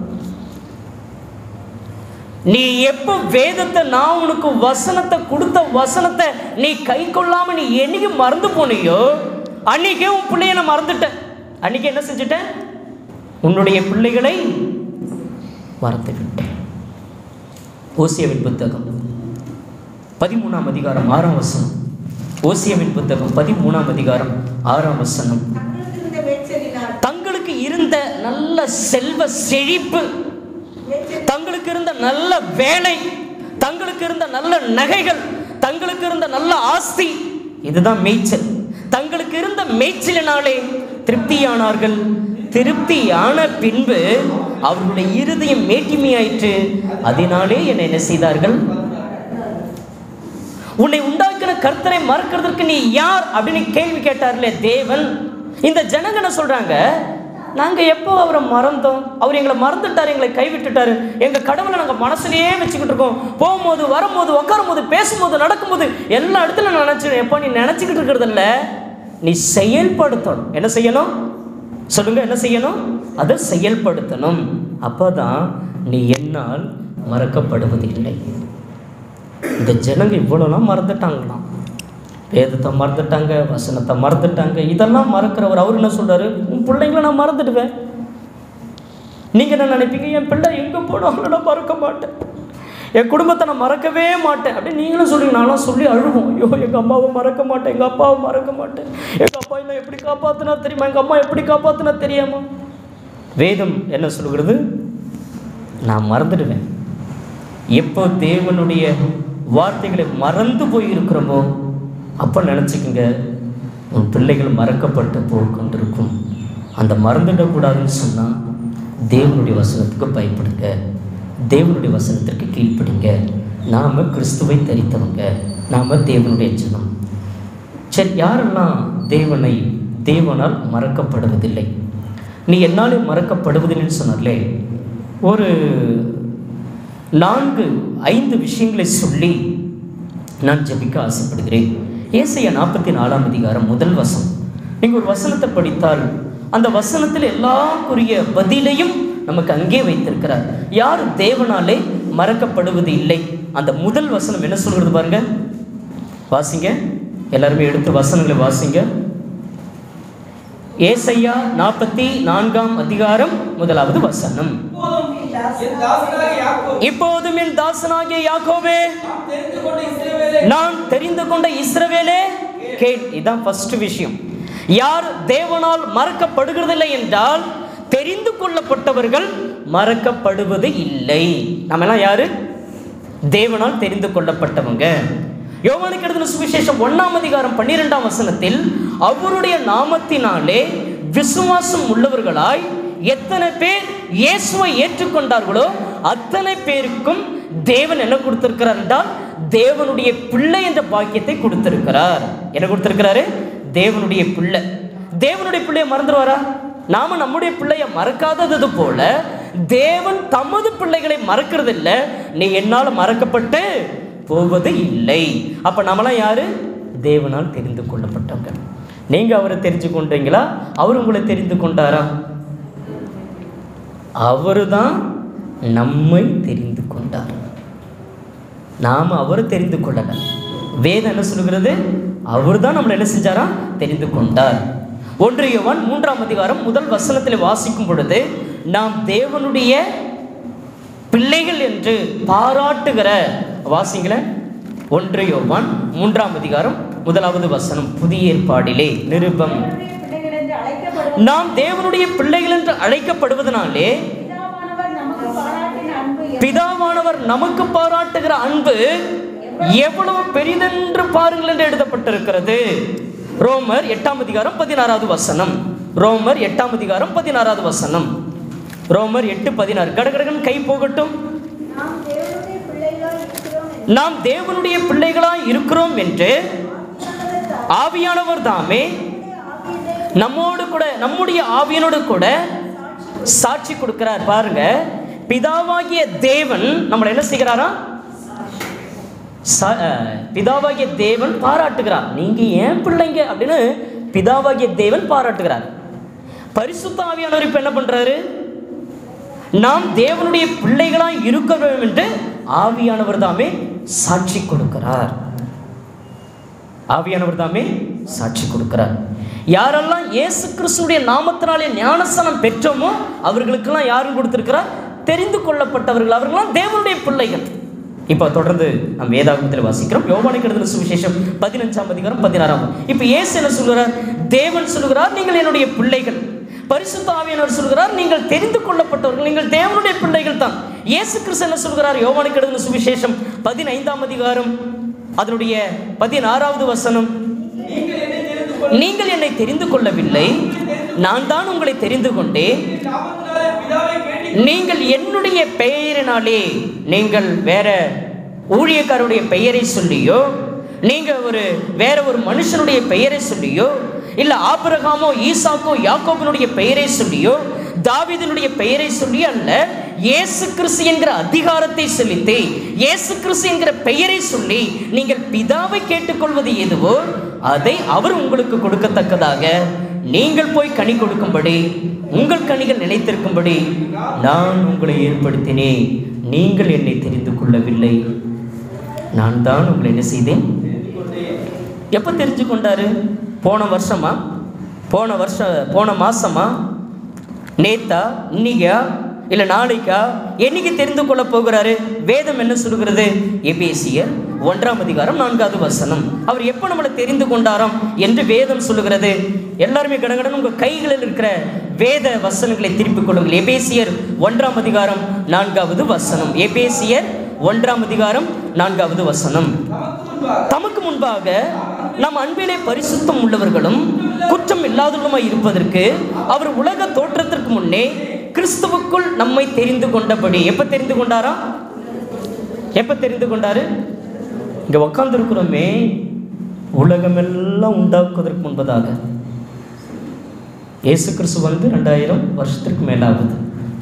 நீ எப்போ வேதத்தை நான் உனக்கு வசனத்தை கொடுத்த வசனத்தை நீ கை கொள்ளாம நீ என்னைக்கு மறந்து போனியோ அன்னைக்கே உன் பிள்ளைய நான் மறந்துட்டேன் அன்னைக்கு என்ன செஞ்சுட்டேன் உன்னுடைய பிள்ளைகளை மறந்து விட்டேன் ஓசியாவின் புத்தகம் பதிமூணாம் அதிகாரம் ஆறாம் வசனம் ஓசியாவின் புத்தகம் பதிமூணாம் அதிகாரம் ஆறாம் வசனம் தங்களுக்கு இருந்த மேய்ச்சலினால் தங்களுக்கு இருந்த நல்ல செல்வ செழிப்பு மேய்ச்சல் தங்களுக்கு இருந்த நல்ல வேலை தங்களுக்கு இருந்த நல்ல நகைகள் தங்களுக்கு இருந்த நல்ல ஆஸ்தி இதுதான் மேய்ச்சல் தங்களுக்கு இருந்த மேய்ச்சலினாலே திருப்தியானார்கள் திருப்தியான பின்பு அவர்களுடைய இருதயம் மேட்டிமையாயிற்று அதனாலே என்னை என்ன செய்தார்கள் உன்னை உண்டாக்கின கர்த்தரை மறக்கிறதுக்கு நீ யார் அப்படின்னு கேள்வி கேட்டார்லே தேவன் இந்த ஜனங்க என்ன சொல்றாங்க நாங்க எப்போ அவரை மறந்தோம் அவர் எங்களை மறந்துட்டார் எங்களை கைவிட்டுட்டாரு எங்க கடவுளை நாங்க மனசுலயே வச்சுக்கிட்டு இருக்கோம் போகும்போது வரும்போது உட்காரும் போது பேசும்போது நடக்கும்போது எல்லா இடத்துல நான் நினைச்சிடும் எப்போ நீ நினைச்சுக்கிட்டு இருக்கிறது இல்ல நீ செயல்படுத்தணும் என்ன செய்யணும் சொல்லுங்க என்ன செய்யணும் அதை செயல்படுத்தணும் அப்பதான் நீ என்னால் மறக்கப்படுவதில்லை இந்த ஜனங்க இவ்வளோலாம் மறந்துட்டாங்களாம் வேதத்தை மறந்துட்டாங்க வசனத்தை மறந்துட்டாங்க இதெல்லாம் மறக்கிறவர் அவர் என்ன சொல்றாரு உன் பிள்ளைங்கள நான் மறந்துடுவேன் நீங்க என்ன நினைப்பீங்க என் பிள்ளை எங்க போனாலும் நான் மறக்க மாட்டேன் என் குடும்பத்தை நான் மறக்கவே மாட்டேன் அப்படின்னு நீங்களும் சொல்லுங்க நான்லாம் சொல்லி அழுவோம் ஐயோ எங்கள் அம்மாவை மறக்க மாட்டேன் எங்கள் அப்பாவை மறக்க மாட்டேன் எங்கள் அப்பா இல்லை எப்படி காப்பாற்றினா தெரியுமா எங்கள் அம்மா எப்படி காப்பாற்றினா தெரியாமா வேதம் என்ன சொல்கிறது நான் மறந்துடுவேன் எப்போ தேவனுடைய வார்த்தைகளை மறந்து போய் இருக்கிறோமோ அப்போ நினச்சிக்கோங்க உன் பிள்ளைகள் மறக்கப்பட்டு போய் கொண்டிருக்கும் அந்த மறந்துடக்கூடாதுன்னு சொன்னால் தேவனுடைய வசனத்துக்கு பயப்படுங்க தேவனுடைய வசனத்திற்கு கீழ்ப்படுங்க நாம் கிறிஸ்துவை தரித்தவங்க நாம் தேவனுடைய ஜனம் சரி யாரெல்லாம் தேவனை தேவனால் மறக்கப்படுவதில்லை நீ என்னாலே மறக்கப்படுவதில்லைன்னு சொன்னார்லே ஒரு நான்கு ஐந்து விஷயங்களை சொல்லி நான் ஜெபிக்க ஆசைப்படுகிறேன் ஏசையா நாற்பத்தி நாலாம் அதிகாரம் முதல் வசனம் நீங்கள் ஒரு வசனத்தை படித்தால் அந்த வசனத்தில் எல்லாக்குரிய பதிலையும் நமக்கு அங்கே வைத்திருக்கிறார் யார் தேவனாலே மறக்கப்படுவது இல்லை அந்த முதல் வசனம் என்ன சொல்கிறது பாருங்க வாசிங்க எல்லாருமே எடுத்து வசனங்களை வாசிங்க ஏசையா நாற்பத்தி நான்காம் அதிகாரம் முதலாவது வசனம் இப்போதும் என் தாசனாகிய யாக்கோபு, இப்போதும் என் தாசனாகிய யாக்கோபே நான் தெரிந்து கொண்ட இஸ்ரவேலே, நான் தெரிந்து கொண்ட இஸ்ரவேலே கேள் இதான் ஃபர்ஸ்ட் விஷயம் யார் தேவனால் மறக்கப்படுகிறதில்லை என்றால் தெரிந்து கொள்ளப்பட்டவர்கள் மறக்கப்படுவது இல்லை நம்ம எல்லாம் யாரு தேவனால் தெரிந்து கொள்ளப்பட்டவங்க யோவானுக்கு எழுதின சுவிசேஷம் ஒண்ணாம் அதிகாரம் பன்னிரெண்டாம் வசனத்தில் அவருடைய நாமத்தினாலே விசுவாசம் உள்ளவர்களாய் எத்தனை பேர் இயேசுவை ஏற்றுக்கொண்டார்களோ அத்தனை பேருக்கும் தேவன் என்ன கொடுத்திருக்கிறார் என்றால் தேவனுடைய பிள்ளை என்ற பாக்கியத்தை கொடுத்திருக்கிறார் என்ன கொடுத்திருக்கிறாரு தேவனுடைய பிள்ளை தேவனுடைய பிள்ளையை மறந்துடுவாரா நாம நம்முடைய பிள்ளைய மறக்காதது போல தேவன் தமது பிள்ளைகளை மறக்கிறது இல்ல நீ என்னால் மறக்கப்பட்டு போவது இல்லை அப்ப நம்மளாம் யாரு தேவனால் தெரிந்து கொள்ளப்பட்டவங்க நீங்க அவரை தெரிஞ்சு கொண்டீங்களா அவர் உங்களை தெரிந்து கொண்டாரா அவரு தான் நம்மை தெரிந்து கொண்டார் நாம் அவரை தெரிந்து கொள்ளல வேதம் என்ன சொல்கிறது அவர் தான் நம்மளை என்ன செஞ்சாரா தெரிந்து கொண்டார் ஒன்று யோவான் மூன்றாம் அதிகாரம் முதல் வசனத்தில் வாசிக்கும் பொழுது நாம் தேவனுடைய பிள்ளைகள் என்று பாராட்டுகிற வாசிங்களேன் ஒன்று யோவான் மூன்றாம் அதிகாரம் முதலாவது வசனம் புதிய ஏற்பாடிலே நிருபம் தேவனுடைய பிள்ளைகள் என்று அழைக்கப்படுவோம் நாம் தேவனுடைய பிள்ளைகள் என்று அழைக்கப்படுவதனாலே பிதாவானவர் நமக்கு பாராட்டின அன்பு எவ்வளவு பிதாவானவர் நமக்கு பாராட்டுகிற அன்பு எவ்வளவு பெரிதென்று பாருங்கள் என்று எழுதப்பட்டிருக்கிறது ரோமர் எட்டாம் அதிகாரம் பதினாறாவது வசனம் ரோமர் எட்டாம் அதிகாரம் பதினாறாவது வசனம் ரோமர் எட்டு பதினாறு கடகடகன் கை போகட்டும் நாம் தேவனுடைய பிள்ளைகளாய் இருக்கிறோம் என்று நாம் தேவனுடைய பிள்ளைகளாய் இருக்கிறோம் என்று ஆவியானவர் தாமே நம்மோடு கூட நம்முடைய ஆவியனோடு கூட சாட்சி கொடுக்கிறார் பாருங்க பிதாவாகிய தேவன் நம்மளை என்ன செய்கிறாரா ச- அஹ், பிதாவாகிய தேவன் பாராட்டுகிறார் நீங்க ஏன் பிள்ளைங்க அப்படின்னு பிதாவாகிய தேவன் பாராட்டுகிறார் பரிசுத்த ஆவியானவர் இப்ப என்ன பண்றாரு நாம் தேவனுடைய பிள்ளைகளாய் இருக்க வேண்டும் என்று ஆவியானவர் தாமே சாட்சி கொடுக்கிறார் ஆவியானவர் தாமே சாட்சி கொடுக்கிறார் யாரெல்லாம் இயேசு கிறிஸ்துடைய நாமத்தினாலே ஞானஸ்தானம் பெற்றோமோ அவர்களுக்கெல்லாம் யாரும் கொடுத்திருக்கிறார் தெரிந்து கொள்ளப்பட்டவர்கள் அவர்கள்லாம் தேவனுடைய பிள்ளைகள் இப்போ தொடர்ந்து நாம் வேதாகமத்தில் வாசிக்கிறோம் யோவானுக்கு எழுதின சுவிசேஷம் பதினஞ்சாம் அதிகாரம் பதினாறாம் இப்போ இயேசு என்ன சொல்கிறார் தேவன் சொல்கிறார் நீங்கள் என்னுடைய பிள்ளைகள் பரிசுத்த ஆவியானவர் சொல்கிறார் நீங்கள் தெரிந்து கொள்ளப்பட்டவர்கள் நீங்கள் தேவனுடைய பிள்ளைகள் தான் இயேசு கிறிஸ்து என்ன சொல்கிறார் யோவானுக்கு எழுதின சுவிசேஷம் பதினைந்தாம் அதிகாரம் அதனுடைய பதினாறாவது வசனம் நீங்கள் என்னை தெரிந்து கொள்ள நீங்கள் என்னை தெரிந்து கொள்ளவில்லை நான் தான் உங்களை தெரிந்து கொண்டேன் நாமத்தினாலே பிதாவை கேட்டு நீங்கள் என்னுடைய பெயரினாலே நீங்கள் வேற ஊழியக்காரருடைய பெயரை சொல்லியோ நீங்க ஒரு வேற ஒரு மனுஷனுடைய பெயரை சொல்லியோ இல்ல ஆபிரகாமோ ஈசாக்கோ யாக்கோபினுடைய பெயரை சொல்லியோ தாவீதினுடைய பெயரை சொல்லி அல்ல இயேசு கிறிஸ்து என்கிற அதிகாரத்தை செலுத்தி இயேசு கிறிஸ்து என்கிற பெயரை சொல்லி நீங்கள் பிதாவை கேட்டுக்கொள்வது எதுவோ அதை அவர் உங்களுக்கு கொடுக்கத்தக்கதாக நீங்கள் போய் கனி கொடுக்கும்படி உங்கள் கனிகள் நிலைத்திருக்கும்படி நான் உங்களை ஏற்படுத்தினேன் நீங்கள் என்னை தெரிந்து கொள்ளவில்லை நான் தான் உங்களை என்ன செய்தேன் எப்போ தெரிஞ்சு கொண்டாரு போன வருஷமா போன வருஷம் போன மாசமா நேத்தா இன்னைக்கா இல்லை நாளைக்கா என்னைக்கு தெரிந்து கொள்ள போகிறாரு வேதம் என்ன சொல்கிறது எபேசியர் ஒன்றாம் அதிகாரம் நான்காவது வசனம் அவர் எப்போ நம்மளை தெரிந்து கொண்டாராம் என்று வேதம் சொல்லுகிறது எல்லாருமே கடகடன் உங்கள் கைகளில் இருக்கிற வேத வசனங்களை திருப்பிக் கொள்ளுங்கள் எபேசியர் ஒன்றாம் அதிகாரம் நான்காவது வசனம் எபேசியர் ஒன்றாம் அதிகாரம் நான்காவது வசனம் தமக்கு முன்பாக நம் அன்பிலே பரிசுத்தம் உள்ளவர்களும் குற்றம் இல்லாதவர்களுமாய் இருப்பதற்கு அவர் உலக தோற்றத்திற்கு முன்னே கிறிஸ்துவுக்குள் நம்மை தெரிந்து கொண்டபடி எப்ப தெரிந்து கொண்டாரா எப்ப தெரிந்து கொண்டாரு இங்க உட்கார்ந்து இருக்கிறோமே உலகமெல்லாம் உண்டாக்குவதற்கு முன்பதாக இயேசு கிறிஸ்து வந்து ரெண்டாயிரம் வருஷத்திற்கு மேலாகுது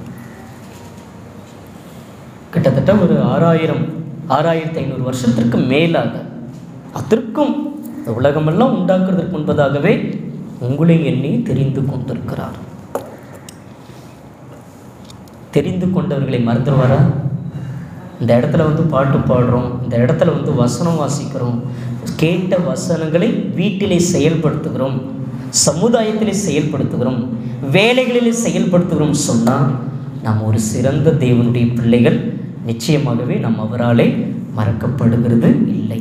கிட்டத்தட்ட ஒரு ஆறாயிரம் ஆறாயிரத்தி ஐநூறு வருஷத்திற்கு மேலாக அதற்கும் இந்த உலகமெல்லாம் உண்டாக்குறதற்கு முன்பதாகவே உங்களை எண்ணி தெரிந்து கொண்டிருக்கிறார் தெரிந்து கொண்டவர்களை மறந்துடுவாரா இந்த இடத்துல வந்து பாட்டு பாடுறோம் இந்த இடத்துல வந்து வசனம் வாசிக்கிறோம் கேட்ட வசனங்களை வீட்டிலே செயல்படுத்துகிறோம் சமுதாயத்திலே செயல்படுத்துகிறோம் வேலைகளிலே செயல்படுத்துகிறோம் சொன்னால் நாம் ஒரு சிறந்த தேவனுடைய பிள்ளைகள் நிச்சயமாகவே நாம் அவராலே மறக்கப்படுகிறது இல்லை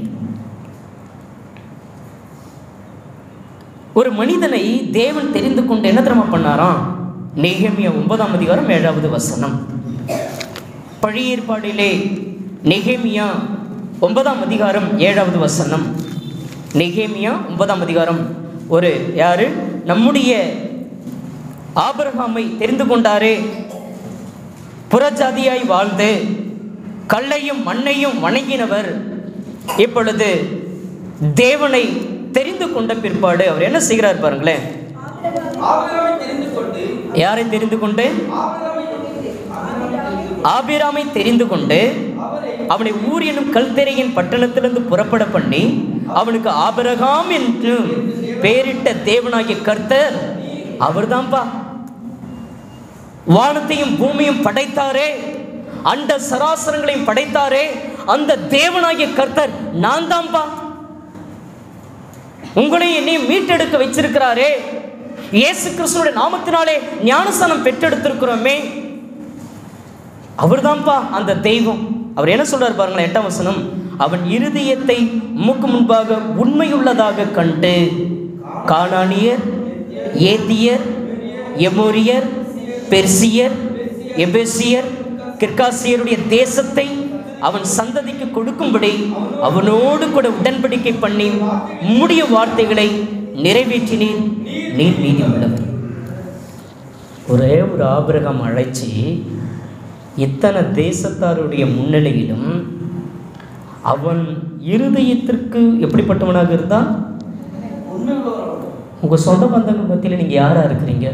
ஒரு மனிதனை தேவன் தெரிந்து கொண்டு என்ன தெரியுமா பண்ணாராம் நெகேமியா ஒன்பதாம் அதிகாரம் ஏழாவது வசனம் பழைய ஏற்பாடிலே நெகேமியா ஒன்பதாம் அதிகாரம் ஏழாவது வசனம் நெகேமியா ஒன்பதாம் அதிகாரம் ஒரு யாரு நம்முடைய ஆபிரகாமை தெரிந்து கொண்டாரே புறஜாதியாய் வாழ்ந்து கல்லையும் மண்ணையும் வணங்கினவர் இப்பொழுது தேவனை தெரிந்து கொண்ட பிற்பாடு அவர் என்ன செய்கிறார் பாருங்களேன் ஆபிரகாமை தெரிந்து கொண்டு யாரை தெரிந்து கொண்டு ஆபிரகாமை ஆபிராமை தெரிந்து கொண்டு அவனை ஊர் என்னும் கல்தெரையின் பட்டணத்திலிருந்து புறப்பட பண்ணி அவனுக்கு ஆபிரகாம் என்று பெயரிட்ட தேவனாகிய கர்த்தர் அவர்தான்பா வானத்தையும் பூமியும் படைத்தாரே அண்ட சராசரங்களையும் படைத்தாரே அந்த தேவனாகிய கர்த்தர் நான் தான்பா உங்களையும் என்னையும் மீட்டெடுக்க வச்சிருக்கிறாரே இயேசு கிறிஸ்துவோட நாமத்தினாலே ஞானஸ்தானம் பெற்றெடுத்திருக்கிறோமே அவர்தான்ப்பா அந்த தெய்வம் அவர் என்ன சொல்றாரு பாருங்களேன் எட்டாம் வசனம் அவன் இருதயத்தை மூக்கு முன்பாக உண்மையுள்ளதாக கண்டு கானானியர் ஏத்தியர் எமோரியர் பெர்சியர் எபேசியர் கிர்காசியருடைய தேசத்தை அவன் சந்ததிக்கு கொடுக்கும்படி அவனோடு கூட உடன்படிக்கை பண்ணி உம்முடைய வார்த்தைகளை நிறைவேற்றினீர் நீர் நீதி உள்ளவர் ஒரே ஒரு ஆபிரகம் அழைச்சி இத்தனை தேசத்தாருடைய முன்னிலையிலும் அவன் இருதயத்திற்கு எப்படிப்பட்டவனாக இருந்தால் உண்மை உள்ளவராக உங்கள் சொந்த பந்தங்கள் மத்தியில் நீங்கள் யாராக இருக்கிறீங்க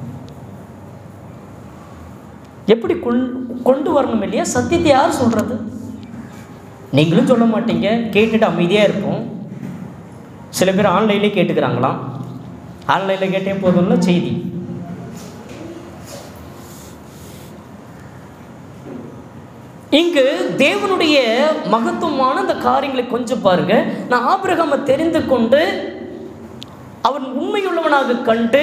எப்படி கொண் கொண்டு வரணும் இல்லையா சத்தியத்தை யார் சொல்கிறது நீங்களும் சொல்ல மாட்டீங்க கேட்டுட்டு அமைதியாக இருப்போம் சில பேர் ஆன்லைன்லேயே கேட்டுக்கிறாங்களாம் ஆன்லைனில் கேட்டே போதும்ல செய்தி இங்கு தேவனுடைய மகத்துவமான அந்த காரியங்களை கொஞ்சம் பாருங்க நான் ஆபிரகாமை தெரிந்து கொண்டு அவன் உண்மையுள்ளவனாக கண்டு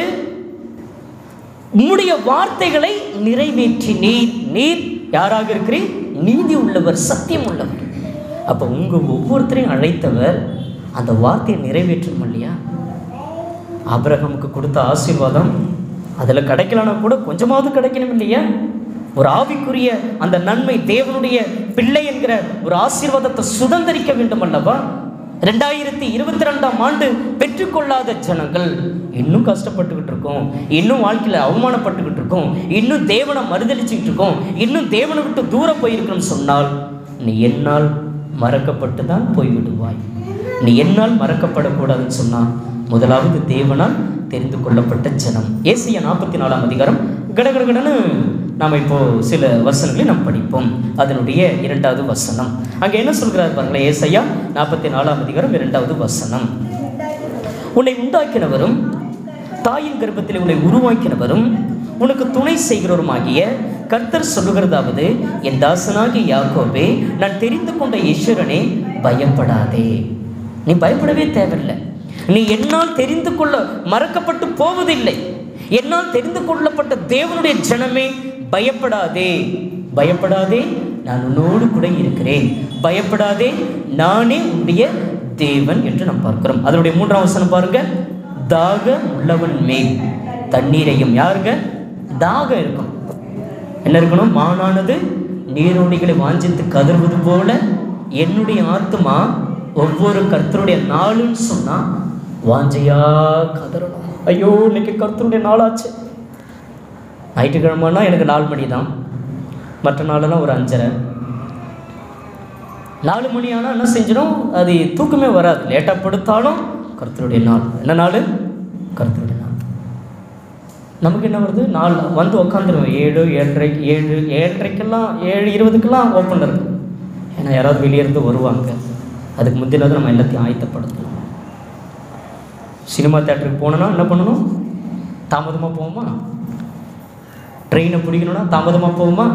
உம்முடைய வார்த்தைகளை நிறைவேற்றி நீர் நீர் யாராக இருக்கிறீர் நீதி உள்ளவர் சத்தியம் உள்ளவர் அப்போ உங்க ஒவ்வொருத்தரையும் அழைத்தவர் அந்த வார்த்தையை நிறைவேற்றணும் இல்லையா ஆபிரகாமுக்கு கொடுத்த ஆசீர்வாதம் அதில் கிடைக்கலனா கூட கொஞ்சமாவது கிடைக்கணும் இல்லையா ஒரு ஆவிக்குரிய அந்த நன்மை தேவனுடைய பிள்ளை என்கிற ஒரு ஆசீர்வாதத்தை சுதந்திரிக்க வேண்டும் அல்லவா ரெண்டாயிரத்தி இருபத்தி ரெண்டாம் ஆண்டு பெற்றுக்கொள்ளாத ஜனங்கள் இன்னும் கஷ்டப்பட்டுக்கிட்டு இருக்கோம் இன்னும் வாழ்க்கையில் அவமானப்பட்டுக்கிட்டு இருக்கோம் இன்னும் தேவனை மறுதளிச்சுக்கிட்டு இருக்கோம் இன்னும் தேவனை விட்டு தூரம் போயிருக்கணும்னு சொன்னால் நீ என்னால் மறக்கப்பட்டு தான் போய்விடுவாய் நீ என்னால் மறக்கப்படக்கூடாதுன்னு சொன்னால் முதலாவது தேவனால் தெரிந்து கொள்ளப்பட்ட ஜனம் ஏசியா நாற்பத்தி நாலாம் அதிகாரம் கடகடகடன்னு நாம் இப்போ சில வசனங்களை நாம் படிப்போம் அதனுடைய இரண்டாவது வசனம் அங்கே என்ன சொல்கிறார் பாருங்களேன் ஏசையா நாற்பத்தி நாலாம் அதிகாரம் இரண்டாவது வசனம் உன்னை உண்டாக்கினவரும் தாயின் கர்ப்பத்தில் உன்னை உருவாக்கினவரும் உனக்கு துணை செய்கிறவருமாகிய கர்த்தர் சொல்லுகிறதாவது என் தாசனாகிய யாக்கோபே நான் தெரிந்து கொண்ட ஈஸ்வரனே பயப்படாதே நீ பயப்படவே தேவையில்லை நீ என்னால் தெரிந்து கொள்ள மறக்கப்பட்டு போவதில்லை என்னால் தெரிந்து கொள்ளப்பட்ட தேவனுடைய ஜனமே பயப்படாதே பயப்படாதே நான் உன்னோடு கூட இருக்கிறேன் பயப்படாதே நானே உன்னுடைய தேவன் என்று நாம் பார்க்கிறோம் அதனுடைய மூன்றாம் வசனம் பாருங்க தாக உள்ளவன் மேல் தண்ணீரையும் யாருங்க தாகம் இருக்கும் என்ன இருக்கணும் மானானது நீரோடிகளை வாஞ்சித்து கதறுவது போல என்னுடைய ஆத்மா ஒவ்வொரு கர்த்தருடைய நாளுன்னு சொன்னா வாஞ்சையா கதறணும் ஐயோ இன்னைக்கு கர்த்தருடைய நாளாச்சு ஞாயிற்றுக்கிழமைனா எனக்கு நாலு மணி தான் மற்ற நாளெல்லாம் ஒரு அஞ்சரை நாலு மணி ஆனால் என்ன செஞ்சிடும் அது தூக்கமே வராது லேட்டாக படுத்தாலும் கர்த்தருடைய நாள் என்ன நாள் கர்த்தருடைய நாள் நமக்கு என்ன வருது நாள் வந்து உக்காந்துருவோம் ஏழு ஏழரை ஏழு ஏழரைக்கெல்லாம் ஏழு இருபதுக்கெல்லாம் ஓப்பன் இருக்கு ஏன்னா யாராவது வெளியே இருந்து வருவாங்க அதுக்கு முந்தினது நம்ம எல்லாத்தையும் ஆயத்தப்படுத்தணும் சினிமா தேட்டருக்கு போனோன்னா என்ன பண்ணணும் தாமதமாக போவோமா ட்ரெயினை பிடிக்கணும்னா தாமதமாக போவோமா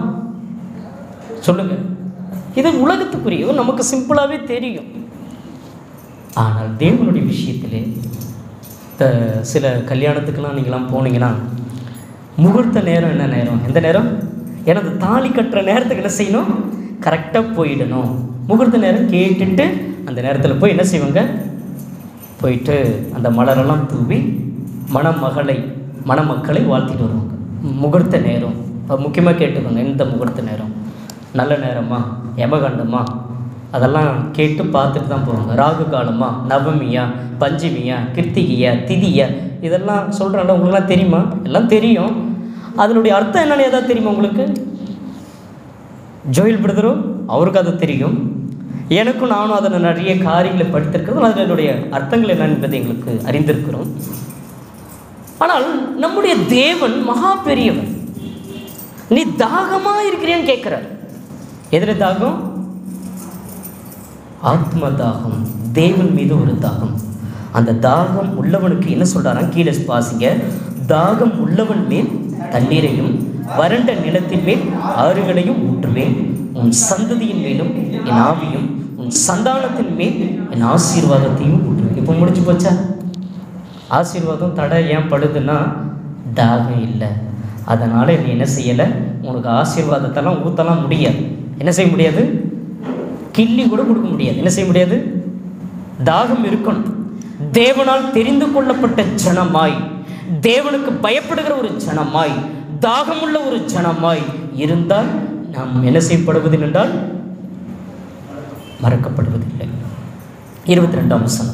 சொல்லுங்க இது உலகத்துக்குரிய நமக்கு சிம்பிளாகவே தெரியும் ஆனால் தேவனுடைய விஷயத்திலே த சில கல்யாணத்துக்கெல்லாம் நீங்களாம் போனீங்கன்னா முகூர்த்த நேரம் என்ன நேரம் எந்த நேரம் ஏன்னா அந்த தாலி கட்டுற நேரத்துக்கு என்ன செய்யணும் கரெக்டாக போயிடணும் முகூர்த்த நேரம் கேட்டுட்டு அந்த நேரத்தில் போய் என்ன செய்வாங்க போயிட்டு அந்த மலரெல்லாம் தூவி மணமகளை மணமக்களை வாழ்த்திட்டு வருவாங்க முகூர்த்த நேரம் இப்போ முக்கியமாக கேட்டுக்கோங்க எந்த முகூர்த்த நேரம் நல்ல நேரமா யமகண்டமா அதெல்லாம் கேட்டு பார்த்துட்டு தான் போவாங்க ராகு காலமா நவமியா பஞ்சமியா கிருத்திகையா திதியா இதெல்லாம் சொல்கிறேன்ல உங்களுக்குலாம் தெரியுமா எல்லாம் தெரியும் அதனுடைய அர்த்தம் என்னன்னு ஏதாவது தெரியுமா உங்களுக்கு ஜோயில் பிரதரும் அவருக்கு அது தெரியும் எனக்கும் நானும் அதில் நிறைய காரியங்களை படித்திருக்கிறோம் அதனுடைய அர்த்தங்கள் என்னன்னு என்பதை எங்களுக்கு அறிந்திருக்கிறோம் ஆனால் நம்முடைய தேவன் மகா பெரியவன் நீ தாகமா இருக்கிறேன்னு கேட்கிறார் எதிர தாகம் ஆத்ம தாகம் தேவன் மீது ஒரு தாகம் அந்த தாகம் உள்ளவனுக்கு என்ன சொல்றாராம் கீழே பாசிங்க தாகம் உள்ளவன் மேல் தண்ணீரையும் வறண்ட நிலத்தின் மேல் ஆறுகளையும் ஊற்றுவேன் உன் சந்ததியின் மேலும் என் ஆவியும் உன் சந்தானத்தின் மேல் என் ஆசீர்வாதத்தையும் ஊற்றுவேன் இப்போ முடிஞ்சு போச்சா ஆசீர்வாதம் தடை ஏன் படுதுன்னா தாகம் இல்லை அதனால் நீ என்ன செய்யலை உனக்கு ஆசீர்வாதத்தெல்லாம் ஊற்றலாம் முடியாது என்ன செய்ய முடியாது கிள்ளி கூட கொடுக்க முடியாது என்ன செய்ய முடியாது தாகம் இருக்கணும் தேவனால் தெரிந்து கொள்ளப்பட்ட ஜனமாய் தேவனுக்கு பயப்படுகிற ஒரு ஜனமாய் தாகமுள்ள ஒரு ஜனமாய் இருந்தால் நாம் என்ன செய்யப்படுவதில்லை என்றால் மறக்கப்படுவதில்லை இருபத்தி ரெண்டாம் வசனம்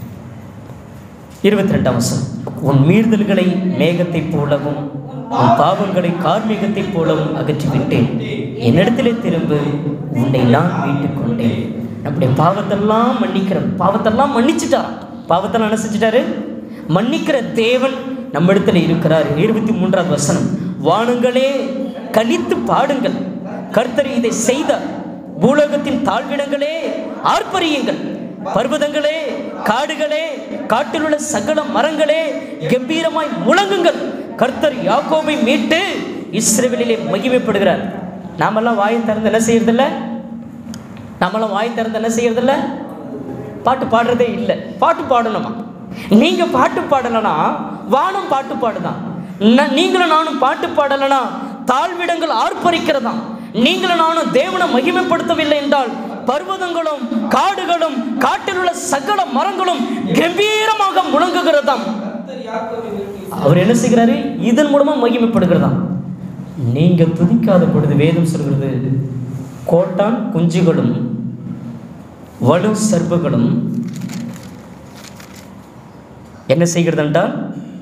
இருபத்தி ரெண்டாம் வசனம் உன் மீறுதல்களை மேகத்தைப் போலவும் உன் பாவங்களை கார்மேகத்தைப் போலவும் அகற்றிவிட்டேன் என்னிடத்திலே திரும்ப உன்னை நான் மீட்டுக் கொண்டேன் நம்முடைய பாவத்தெல்லாம் மன்னிக்கிற பாவத்தெல்லாம் மன்னிச்சுட்டார் பாவத்தெல்லாம் என்ன செஞ்சிட்டாரு மன்னிக்கிற தேவன் நம்மிடத்தில் இருக்கிறார் இருபத்தி மூன்றாவது வசனம் வானங்களே கலித்து பாடுங்கள் கர்த்தர் இதை செய்தார் பூலோகத்தின் தாழ்விடங்களே ஆர்ப்பரியுங்கள் பர்வதங்களே காடுகளே காட்டில் உள்ள சகல மரங்களே கம்பீரமாய் முழங்குங்கள் கர்த்தர் யாக்கோபை மீட்டு இஸ்ரவேலிலே மகிமைப்படுகிறார் நாமெல்லாம் வாயை திறந்து என்ன செய்யறதில்ல நாமெல்லாம் வாய் திறந்து என்ன செய்யறதில்ல பாட்டு பாடுறதே இல்லை பாட்டு பாடணுமா நீங்க பாட்டு பாடலனா வானம் பாட்டு பாடுதான் ந- நீங்களும் நானும் பாட்டு பாடலனா தாழ்விடங்கள் ஆர்ப்பரிக்கிறதாம் நீங்களும் நானும் தேவனை மகிமைப்படுத்தவில்லை என்றால் பர்வதங்களும் காடுகளும் காட்டில் உள்ள சகல மரங்களும் கம்பீரமாக முழங்குகிறதாம் கர்த்தர் யாக்கோபை மீட்டு அவர் என்ன செய்கிறாரு இதன் மூலமா மகிமைப்படுகிறதாம் நீங்க துதிக்காத பொழுது வேதம் சொல்கிறது கோட்டான் குஞ்சுகளும் வலு சர்புகளும் என்ன செய்கிறது என்றால்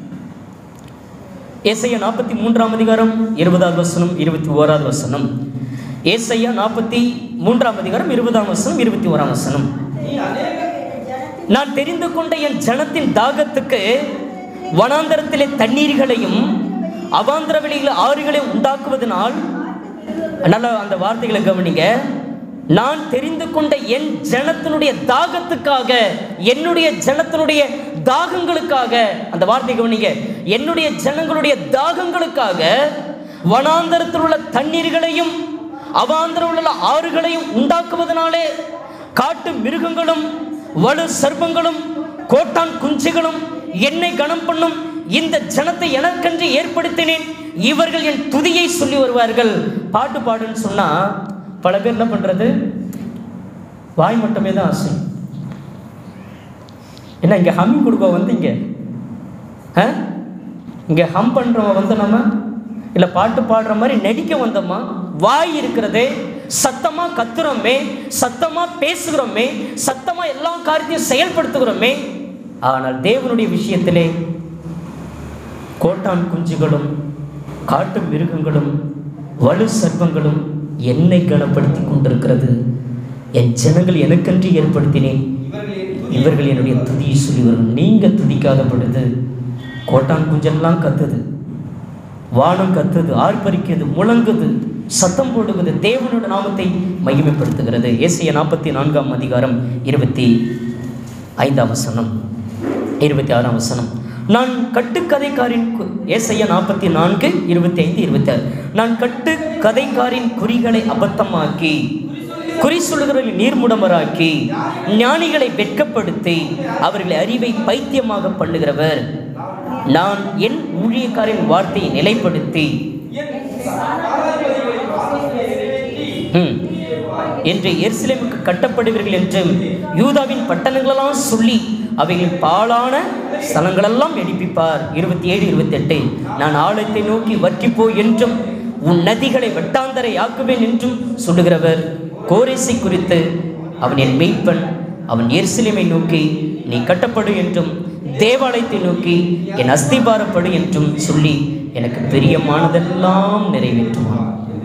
ஏசையா நாற்பத்தி மூன்றாம் அதிகாரம் இருபதாவது வசனம் இருபத்தி ஓராவது வசனம் ஏசையா நாற்பத்தி மூன்றாம் அதிகாரம் இருபதாம் வசனம் இருபத்தி ஓராம் வசனம் நீ அநேக நான் தெரிந்து கொண்ட என் ஜனத்தின் தாகத்துக்கு வனாந்தரத்திலே தண்ணீர்களையும் அவாந்திர வெளியில் ஆறுகளையும் உண்டாக்குவதனால் நல்ல அந்த வார்த்தைகளை கவனிங்க நான் தெரிந்து கொண்ட என் ஜனத்தினுடைய தாகத்துக்காக என்னுடைய ஜனத்தினுடைய தாகங்களுக்காக அந்த வார்த்தை கவனிங்க என்னுடைய ஜனங்களுடைய தாகங்களுக்காக வனாந்தரத்தில் உள்ள தண்ணீர்களையும் அவாந்தரம் உள்ள ஆறுகளையும் உண்டாக்குவதனாலே காட்டு மிருகங்களும் வலு சர்ப்பங்களும் கோட்டான் குஞ்சுகளும் என்னை கனம் பண்ணும் இந்த ஜனத்தை எனக்கென்று ஏற்படுத்தினேன் இவர்கள் என் துதியை சொல்லி வருவார்கள் பாட்டு பாடுன்னு சொன்னா பல பேர் என்ன பண்றது வாய் மட்டுமே தான் ஆசை என்ன இங்க ஹம்மி கொடுக்க வந்தீங்க ஆ? இங்க ஹம் பண்றவன் வந்து நம்ம இல்ல பாட்டு பாடுற மாதிரி நடிக்க வந்தோமா வாய் இருக்கிறதே சத்தமா கத்துறோமே சத்தமா பேசுகிறோமே சத்தமா எல்லா காரியத்தையும் செயல்படுத்துகிறோமே ஆனால் தேவனுடைய விஷயத்திலே கோட்டான் குஞ்சுகளும் காட்டு மிருகங்களும் வலு சர்ப்பங்களும் என்னை கனப்படுத்தி கொண்டிருக்கிறது என் ஜனங்கள் எனக்கென்று ஏற்படுத்தினேன் இவர்கள் என் துதி இவர்கள் என்னுடைய துதியை சொல்லி வரும் நீங்க துதிக்காத பொழுது கோட்டான் குஞ்செல்லாம் கத்துது வானம் கத்துது ஆர்ப்பரிக்குது முழங்குது சத்தம் போடுவது தேவனோட நாமத்தை மகிமைப்படுத்துகிறது ஏசிய நாற்பத்தி நான்காம் அதிகாரம் இருபத்தி ஐந்தாம் வசனம் இருபத்தி ஆறாம் வசனம் நான் கட்டுக்கதைக்காரின் கு- ஏசாயா நாற்பத்தி நான்கு இருபத்தி ஐந்து இருபத்தி ஆறு நான் கட்டு கதைக்காரின் குறிகளை அபத்தமாக்கி குறி சொல்லி குறி சொல்லுகிறவர்களை நீர்முடமராக்கி ஞானிகளை வெட்கப்படுத்தி அவர்களை அறிவை பைத்தியமாக பண்ணுகிறவர் நான் என் ஊழியக்காரின் வார்த்தையை நிலைப்படுத்தி ம். என்று எருசலேமுக்கு கட்டப்படுவீர்கள் என்றும் யூதாவின் பட்டணங்களெல்லாம் சொல்லி அவைகளின் பாழான ஸ்தலங்களெல்லாம் எடுப்பிப்பார் இருபத்தி ஏழு இருபத்தெட்டு நான் ஆழத்தை நோக்கி வற்றிப்போ என்றும் உன் நதிகளை வெட்டாந்தரை ஆக்குவேன் என்றும் சொல்லுகிறவர் கோரேசை குறித்து அவன் என் மெய்ப்பன் அவன் எருசலேமை நோக்கி நீ கட்டப்படு என்றும் தேவாலயத்தை நோக்கி என் அஸ்திபாரப்படு என்றும் சொல்லி எனக்கு பிரியமானதெல்லாம் நிறைவேற்றுவான்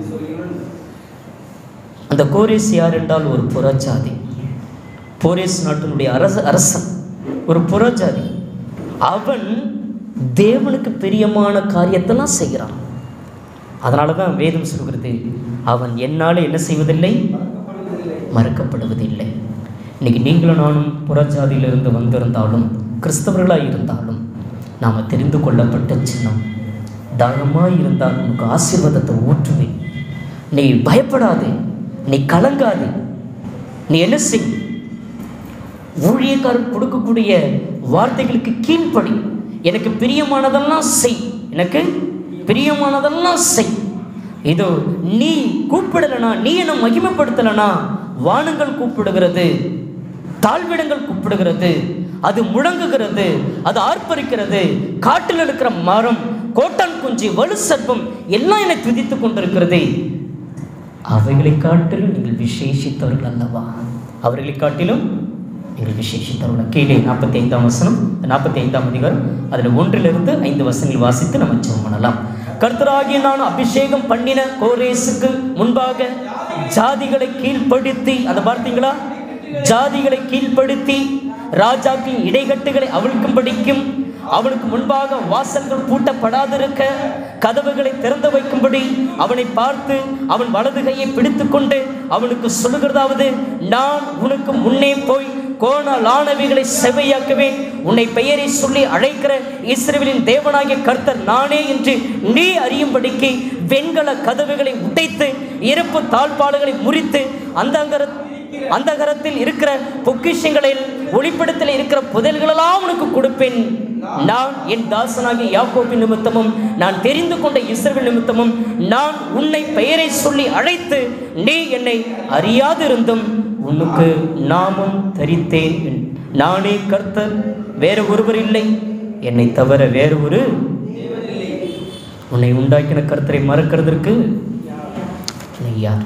அந்த கோரேஸ் யார் என்றால் ஒரு புறஜாதி போரேஸ் நாட்டினுடைய அரச அரசன் ஒரு புறஜாதி அவன் தேவனுக்கு பிரியமான காரியத்தெல்லாம் செய்கிறான் அதனால தான் வேதம் சொல்கிறது அவன் என்னால் என்ன செய்வதில்லை மறுக்கப்படுவதில்லை இன்னைக்கு நீங்களும் நானும் புறஜாதியிலிருந்து வந்திருந்தாலும் கிறிஸ்தவர்களாக இருந்தாலும் நாம் தெரிந்து கொள்ளப்பட்ட சின்னம் தாகமாக இருந்தால் உனக்கு ஆசீர்வாதத்தை ஊற்றுவேன் நீ பயப்படாதே நீ கலங்காதே நீ என்ன செய் ஊழியக்காரர் கொடுக்கக்கூடிய வார்த்தைகளுக்கு கீழ்ப்படி எனக்கு பிரியமானதெல்லாம் செய் எனக்கு பிரியமானதெல்லாம் செய் இதோ நீ கூப்பிடலனா நீ என்னை மகிமைப்படுத்தலனா வானங்கள் கூப்பிடுகிறது தாழ்விடங்கள் கூப்பிடுகிறது அது முழங்குகிறது அது ஆர்ப்பரிக்கிறது காட்டில் இருக்கிற மரம் கோட்டான் குஞ்சு வலு சர்ப்பம் எல்லாம் என்னை துதித்துக் கொண்டிருக்கிறது அவைகளை காட்டிலும் நீங்கள் விசேஷித்தவர்கள் அல்லவா அவர்களை காட்டிலும் நீங்கள் விசேஷித்தவர்கள் கீழே நாற்பத்தி ஐந்தாம் வசனம் நாற்பத்தி ஐந்தாம் அதிகாரம் அதில் ஒன்றிலிருந்து ஐந்து வசனங்கள் வாசித்து நம்ம ஜெபம் பண்ணலாம் கர்த்தராகிய நான் அபிஷேகம் பண்ணின கோரேசுக்கு முன்பாக ஜாதிகளை கீழ்ப்படுத்தி அதை பார்த்தீங்களா ஜாதிகளை கீழ்ப்படுத்தி ராஜாக்களின் இடைக்கட்டுகளை அவிழ்க்கும்படிக்கும் அவனுக்கு முன்பாக வாசல்கள் பூட்டப்படாதிருக்க கதவுகளை திறந்து வைக்கும்படி அவனை பார்த்து அவன் வலது கையை பிடித்துக்கொண்டு அவனுக்கு சொல்லுகிறதாவது நான் உனக்கு முன்னே போய் கோணலானவைகளை செவையாக்குவேன் உன்னை பெயரை சொல்லி அழைக்கிற இஸ்ரேலின் தேவனாகிய கர்த்தர் நானே என்று நீ அறியும்படிக்கு வெண்கல கதவுகளை உடைத்து இறப்பு தாழ்பாடுகளை முறித்து அந்தங்கர அந்தகரத்தில் இருக்கிற பொக்கிஷங்களில் ஒளிப்படத்தில் இருக்கிற புதையல்களெல்லாம் உனக்கு கொடுப்பேன் நான் என் தாசனாகிய யாக்கோபின் நிமித்தமும் நான் தெரிந்து கொண்ட இஸ்ரவேல் நிமித்தமும் நான் உன்னை பெயரை சொல்லி அழைத்து நீ என்னை அறியாதிருந்தும் உனக்கு நாமம் தரித்தேன் நானே கர்த்தர் வேற ஒருவர் இல்லை என்னை தவிர வேறு ஒரு உன்னை உண்டாக்கின கர்த்தரை மறக்கிறதற்கு நீ யார்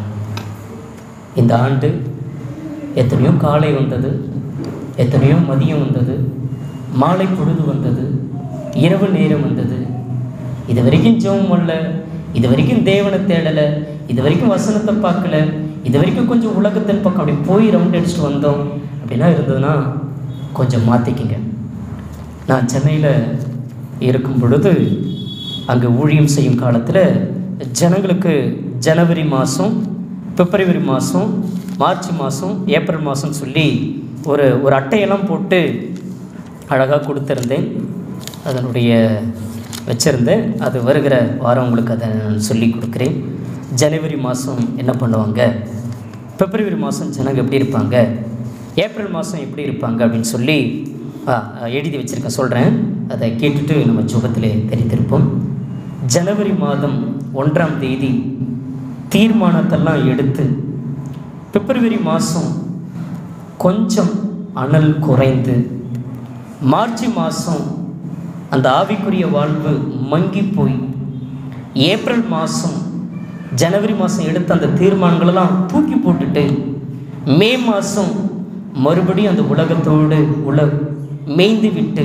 இந்த ஆண்டு எத்தனையோ காலை வந்தது எத்தனையோ மதியம் வந்தது மாலை பொழுது வந்தது இரவு நேரம் வந்தது இது வரைக்கும் ஜெபம் பண்ணல இது வரைக்கும் தேவனை தேடலை இது வரைக்கும் வசனத்தை பார்க்கல இது வரைக்கும் கொஞ்சம் உலகத்தின் பக்கம் அப்படி போய் ரவுண்ட் அடிச்சுட்டு வந்தோம் அப்படின்னா இருந்ததுன்னா கொஞ்சம் மாற்றிக்கிங்க நான் சென்னையில் இருக்கும் பொழுது அங்கே ஊழியம் செய்யும் காலத்தில் ஜனங்களுக்கு ஜனவரி மாதம் பிப்ரவரி மாதம் மார்ச் மாதம் ஏப்ரல் மாதம் சொல்லி ஒரு ஒரு அட்டையெல்லாம் போட்டு அழகாக கொடுத்துருந்தேன் அதனுடைய வச்சுருந்தேன் அது வருகிற வாரம் உங்களுக்கு அதை நான் சொல்லி கொடுக்குறேன் ஜனவரி மாதம் என்ன பண்ணுவாங்க பிப்ரவரி மாதம் ஜனங்க எப்படி இருப்பாங்க ஏப்ரல் மாதம் எப்படி இருப்பாங்க அப்படின்னு சொல்லி ஆ, எழுதி வச்சுருக்கேன் சொல்கிறேன் அதை கேட்டுட்டு நம்ம சுகத்திலே தெரிந்திருப்போம் ஜனவரி மாதம் ஒன்றாம் தேதி தீர்மானத்தெல்லாம் எடுத்து பிப்ரவரி மாதம் கொஞ்சம் அனல் குறைந்து மார்ச் மாதம் அந்த ஆவிக்குரிய வாழ்வு மங்கி போய் ஏப்ரல் மாதம் ஜனவரி மாதம் எடுத்த அந்த தீர்மானங்களெல்லாம் தூக்கி போட்டுட்டு மே மாதம் மறுபடியும் அந்த உலகத்தோடு உல மேய்ந்து விட்டு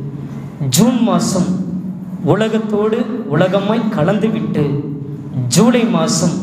ஜூன் மாதம் உலகத்தோடு உலகமாய் கலந்து விட்டு ஜூலை மாதம்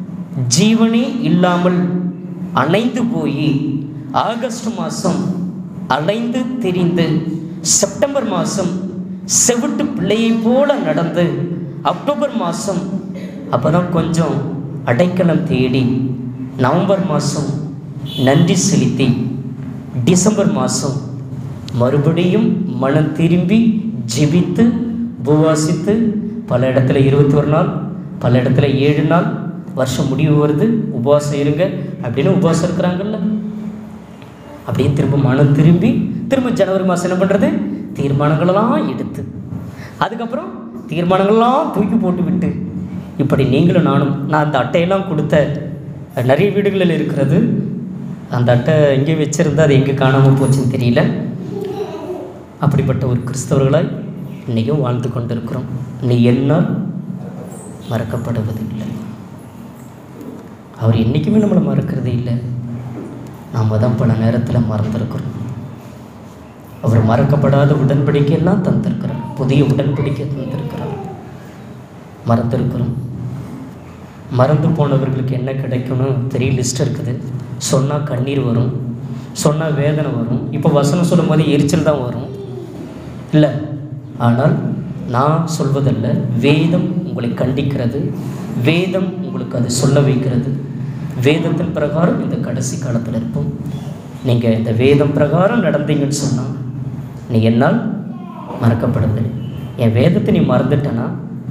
ஜீவனே இல்லாமல் அணைந்து போய் ஆகஸ்ட் மாதம் அலைந்து திரிந்து செப்டம்பர் மாதம் செவிட்டு பிள்ளையைப் போல நடந்து அக்டோபர் மாதம் அப்பதான் கொஞ்சம் அடைக்கலம் தேடி நவம்பர் மாதம் நன்றி செலுத்தி டிசம்பர் மாதம் மறுபடியும் மனம் திரும்பி ஜெபித்து உபவாசித்து பல இடத்துல இருபத்தி ஒரு நாள் பல இடத்துல ஏழு நாள் வருஷம் முடிவு வருது உபவாசம் இருங்க அப்படின்னு உபவாசம் இருக்கிறாங்கல்ல அப்படியே திரும்ப மனம் திரும்பி திரும்ப ஜனவரி மாதம் என்ன பண்ணுறது தீர்மானங்களெல்லாம் எடுத்து அதுக்கப்புறம் தீர்மானங்கள்லாம் தூக்கி போட்டு விட்டு இப்படி நீங்களும் நானும் நான் அந்த அட்டையெல்லாம் கொடுத்த நிறைய வீடுகளில் இருக்கிறது அந்த அட்டை எங்கே வச்சுருந்தா அது எங்கே காணாமல் போச்சுன்னு தெரியல அப்படிப்பட்ட ஒரு கிறிஸ்தவர்களாய் இன்றைக்கும் வாழ்ந்து கொண்டிருக்கிறோம் நீ என்னால் மறக்கப்படுவதில்லை அவர் என்றைக்குமே நம்மளை மறக்கிறது இல்லை நாம் தான் பல நேரத்தில் மறந்துருக்கிறோம் அவர் மறக்கப்படாத உடன்படிக்கையெல்லாம் தந்திருக்கிறார் புதிய உடன்படிக்கை தந்திருக்கிறார் மறந்துருக்கிறோம் மறந்து போனவர்களுக்கு என்ன கிடைக்கும்னு பெரிய லிஸ்ட் இருக்குது சொன்னால் கண்ணீர் வரும் சொன்னால் வேதனை வரும் இப்போ வசனம் சொல்லும் போது எரிச்சல் தான் வரும் இல்லை ஆனால் நான் சொல்வதல்ல வேதம் உங்களை கண்டிக்கிறது வேதம் உங்களுக்கு அது சொல்ல வைக்கிறது வேதத்தின் பிரகாரம் இந்த கடைசி காலத்தில் இருப்போம் நீங்கள் இந்த வேதம் பிரகாரம் நடந்தீங்கன்னு சொன்னால் நீ என்னால் மறக்கப்படுது என் வேதத்தை நீ மறந்துட்டனா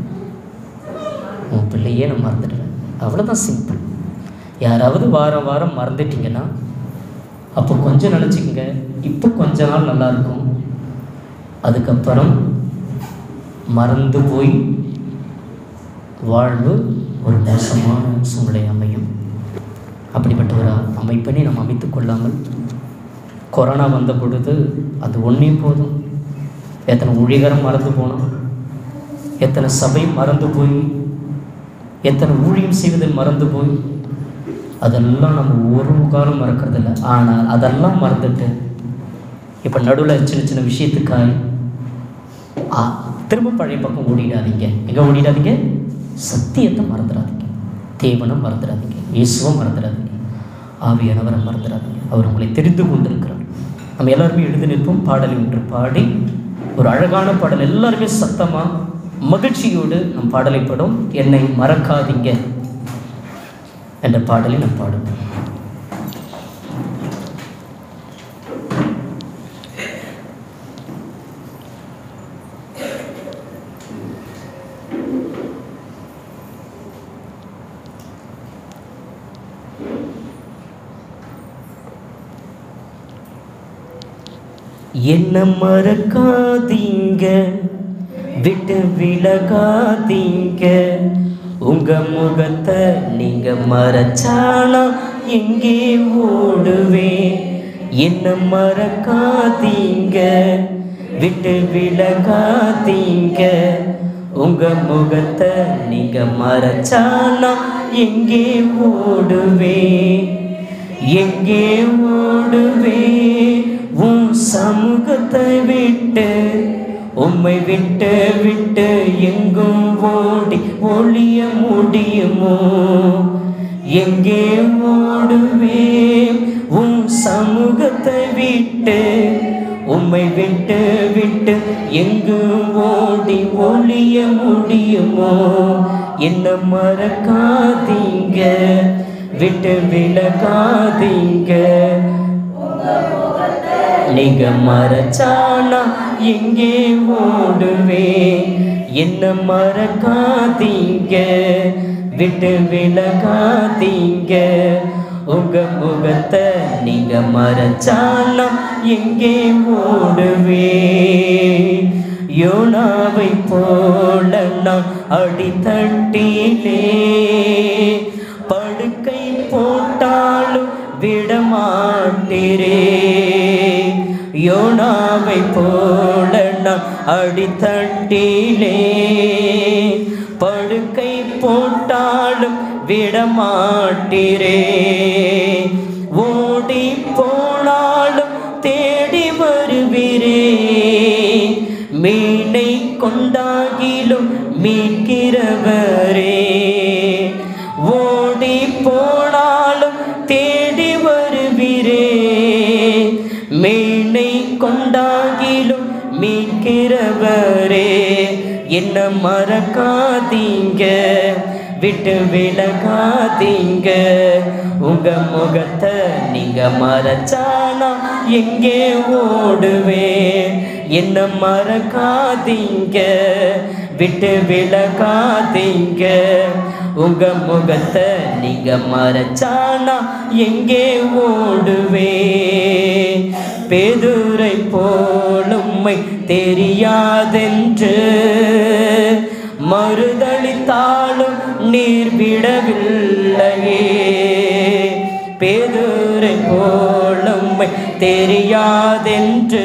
உன் பிள்ளையே நான் மறந்துடுவேன் அவ்வளோதான் சிம்பிள் யாராவது வாரம் வாரம் மறந்துட்டீங்கன்னா அப்போ கொஞ்சம் நினச்சிக்கங்க இப்போ கொஞ்ச நாள் நல்லா இருக்கும் அதுக்கப்புறம் மறந்து போய் வாழ்வு ஒரு மோசமான சூழ்நிலை அமையும் அப்படிப்பட்ட ஒரு அமைப்பினை நாம் அமைத்து கொள்ளாமல் கொரோனா வந்த பொழுது அது ஒன்றே போதும் எத்தனை ஊழியகரம் மறந்து போனோம் எத்தனை சபை மறந்து போய் எத்தனை ஊழியம் செய்வதில் மறந்து போய் அதெல்லாம் நம்ம ஒரு காலம் மறக்கறதில்ல ஆனால் அதெல்லாம் மறந்துட்டு இப்போ நடுவில் சின்ன சின்ன விஷயத்துக்காய் ஆ, திரும்ப பழைய பக்கம் ஓடிடாதீங்க எங்கே ஓடிடாதீங்க சத்தியத்தை மறந்துடாதீங்க தேவனை மறந்துடாதீங்க இயேசுவை மறந்துடாதீங்க ஆவியானவரை மறந்துடாதீங்க அவர் உங்களை தெரிந்து கொண்டிருக்கிறார் நம்ம எல்லாருமே எழுந்து நிற்போம் பாடலை ஒன்று பாடி ஒரு அழகான பாடல் எல்லாருமே சத்தமாக மகிழ்ச்சியோடு நம் பாடலை பாடும் என்னை மறக்காதீங்க என்ற பாடலை நாம் பாடுவோம் என்ன மறக்காதீங்க விட்டு விலகாதீங்க உங்க முகத்தை நீங்க மறைச்சானா எங்கே ஓடுவேன் என்ன மறக்காதீங்க விட்டு விலகாதீங்க உங்க முகத்தை நீங்க மறைச்சானா எங்கே ஓடுவேன் எங்கே ஓடுவே உன் சமூகத்தை விட்டு உம்மை விட்டு விட்டு எங்கும் ஓடி ஒளிய முடியுமோ எங்கே ஓடுவே உன் சமூகத்தை விட்டு உம்மை விட்டு விட்டு எங்கு ஓடி ஒளிய முடியுமோ என்ன மறக்காதீங்க விட்டு விலகாதீங்க நீங்க மறைச்சானா எங்கே ஓடுவே என்ன மறக்காதீங்க விட்டு விலகாதீங்க உங்க முகத்தை நீங்க மறைச்சானா எங்கே ஓடுவே யோனாவை போல நான் அடித்தட்டிலே படுக்கை போட்டாலும் விடமாட்டிரே யோனாவை போல நான் அடித்தட்டிலே படுக்கை போட்டாலும் விடமாட்டிரே ஓடி போனாலும் தேடி வருவீரே மீனை கொண்டாகிலும் மீட்கிறவரே ஓடி போனாலும் தேடி வருவீரே மீனை கொண்டாகிலும் மீட்கிறவரே என்ன மறக்காதீங்க விட்டு விலகாதீங்க உங்க முகத்தை நீங்க மறைச்சானா எங்கே ஓடுவே என்ன மறக்காதீங்க விட்டு விலகாதீங்க உங்க முகத்தை நீங்க மறைச்சானா எங்கே ஓடுவே பேதுரை போலும்மை தெரியாதென்று மறுதளித்தாலும் நீர் விடவில்லையே பேதுரை போலும்மை தெரியாதென்று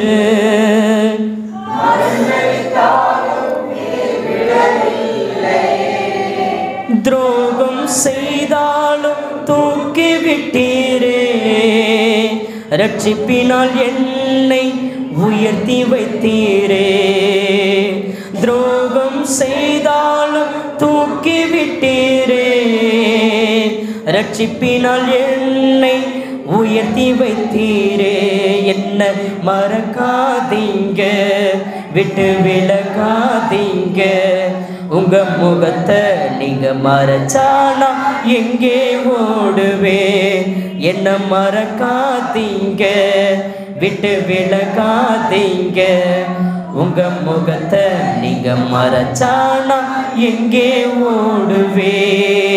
துரோகம் செய்தாலும் தூக்கி விட்டீரே ரட்சிப்பினால் என்னை உயர்த்தி வைத்தீரே துரோகம் செய்தாலும் தூக்கி விட்டீரே ரட்சிப்பினால் என்னை உயர்த்தி வைத்தீரே என்ன மறக்காதீங்க விட்டு விலகாதீங்க உங்க முகத்தை நீங்க மறைச்சானா எங்கே ஓடுவே என்ன மறக்காதீங்க விட்டு விலகாதீங்க உங்க முகத்தை நீங்க மறைச்சானா எங்கே ஓடுவே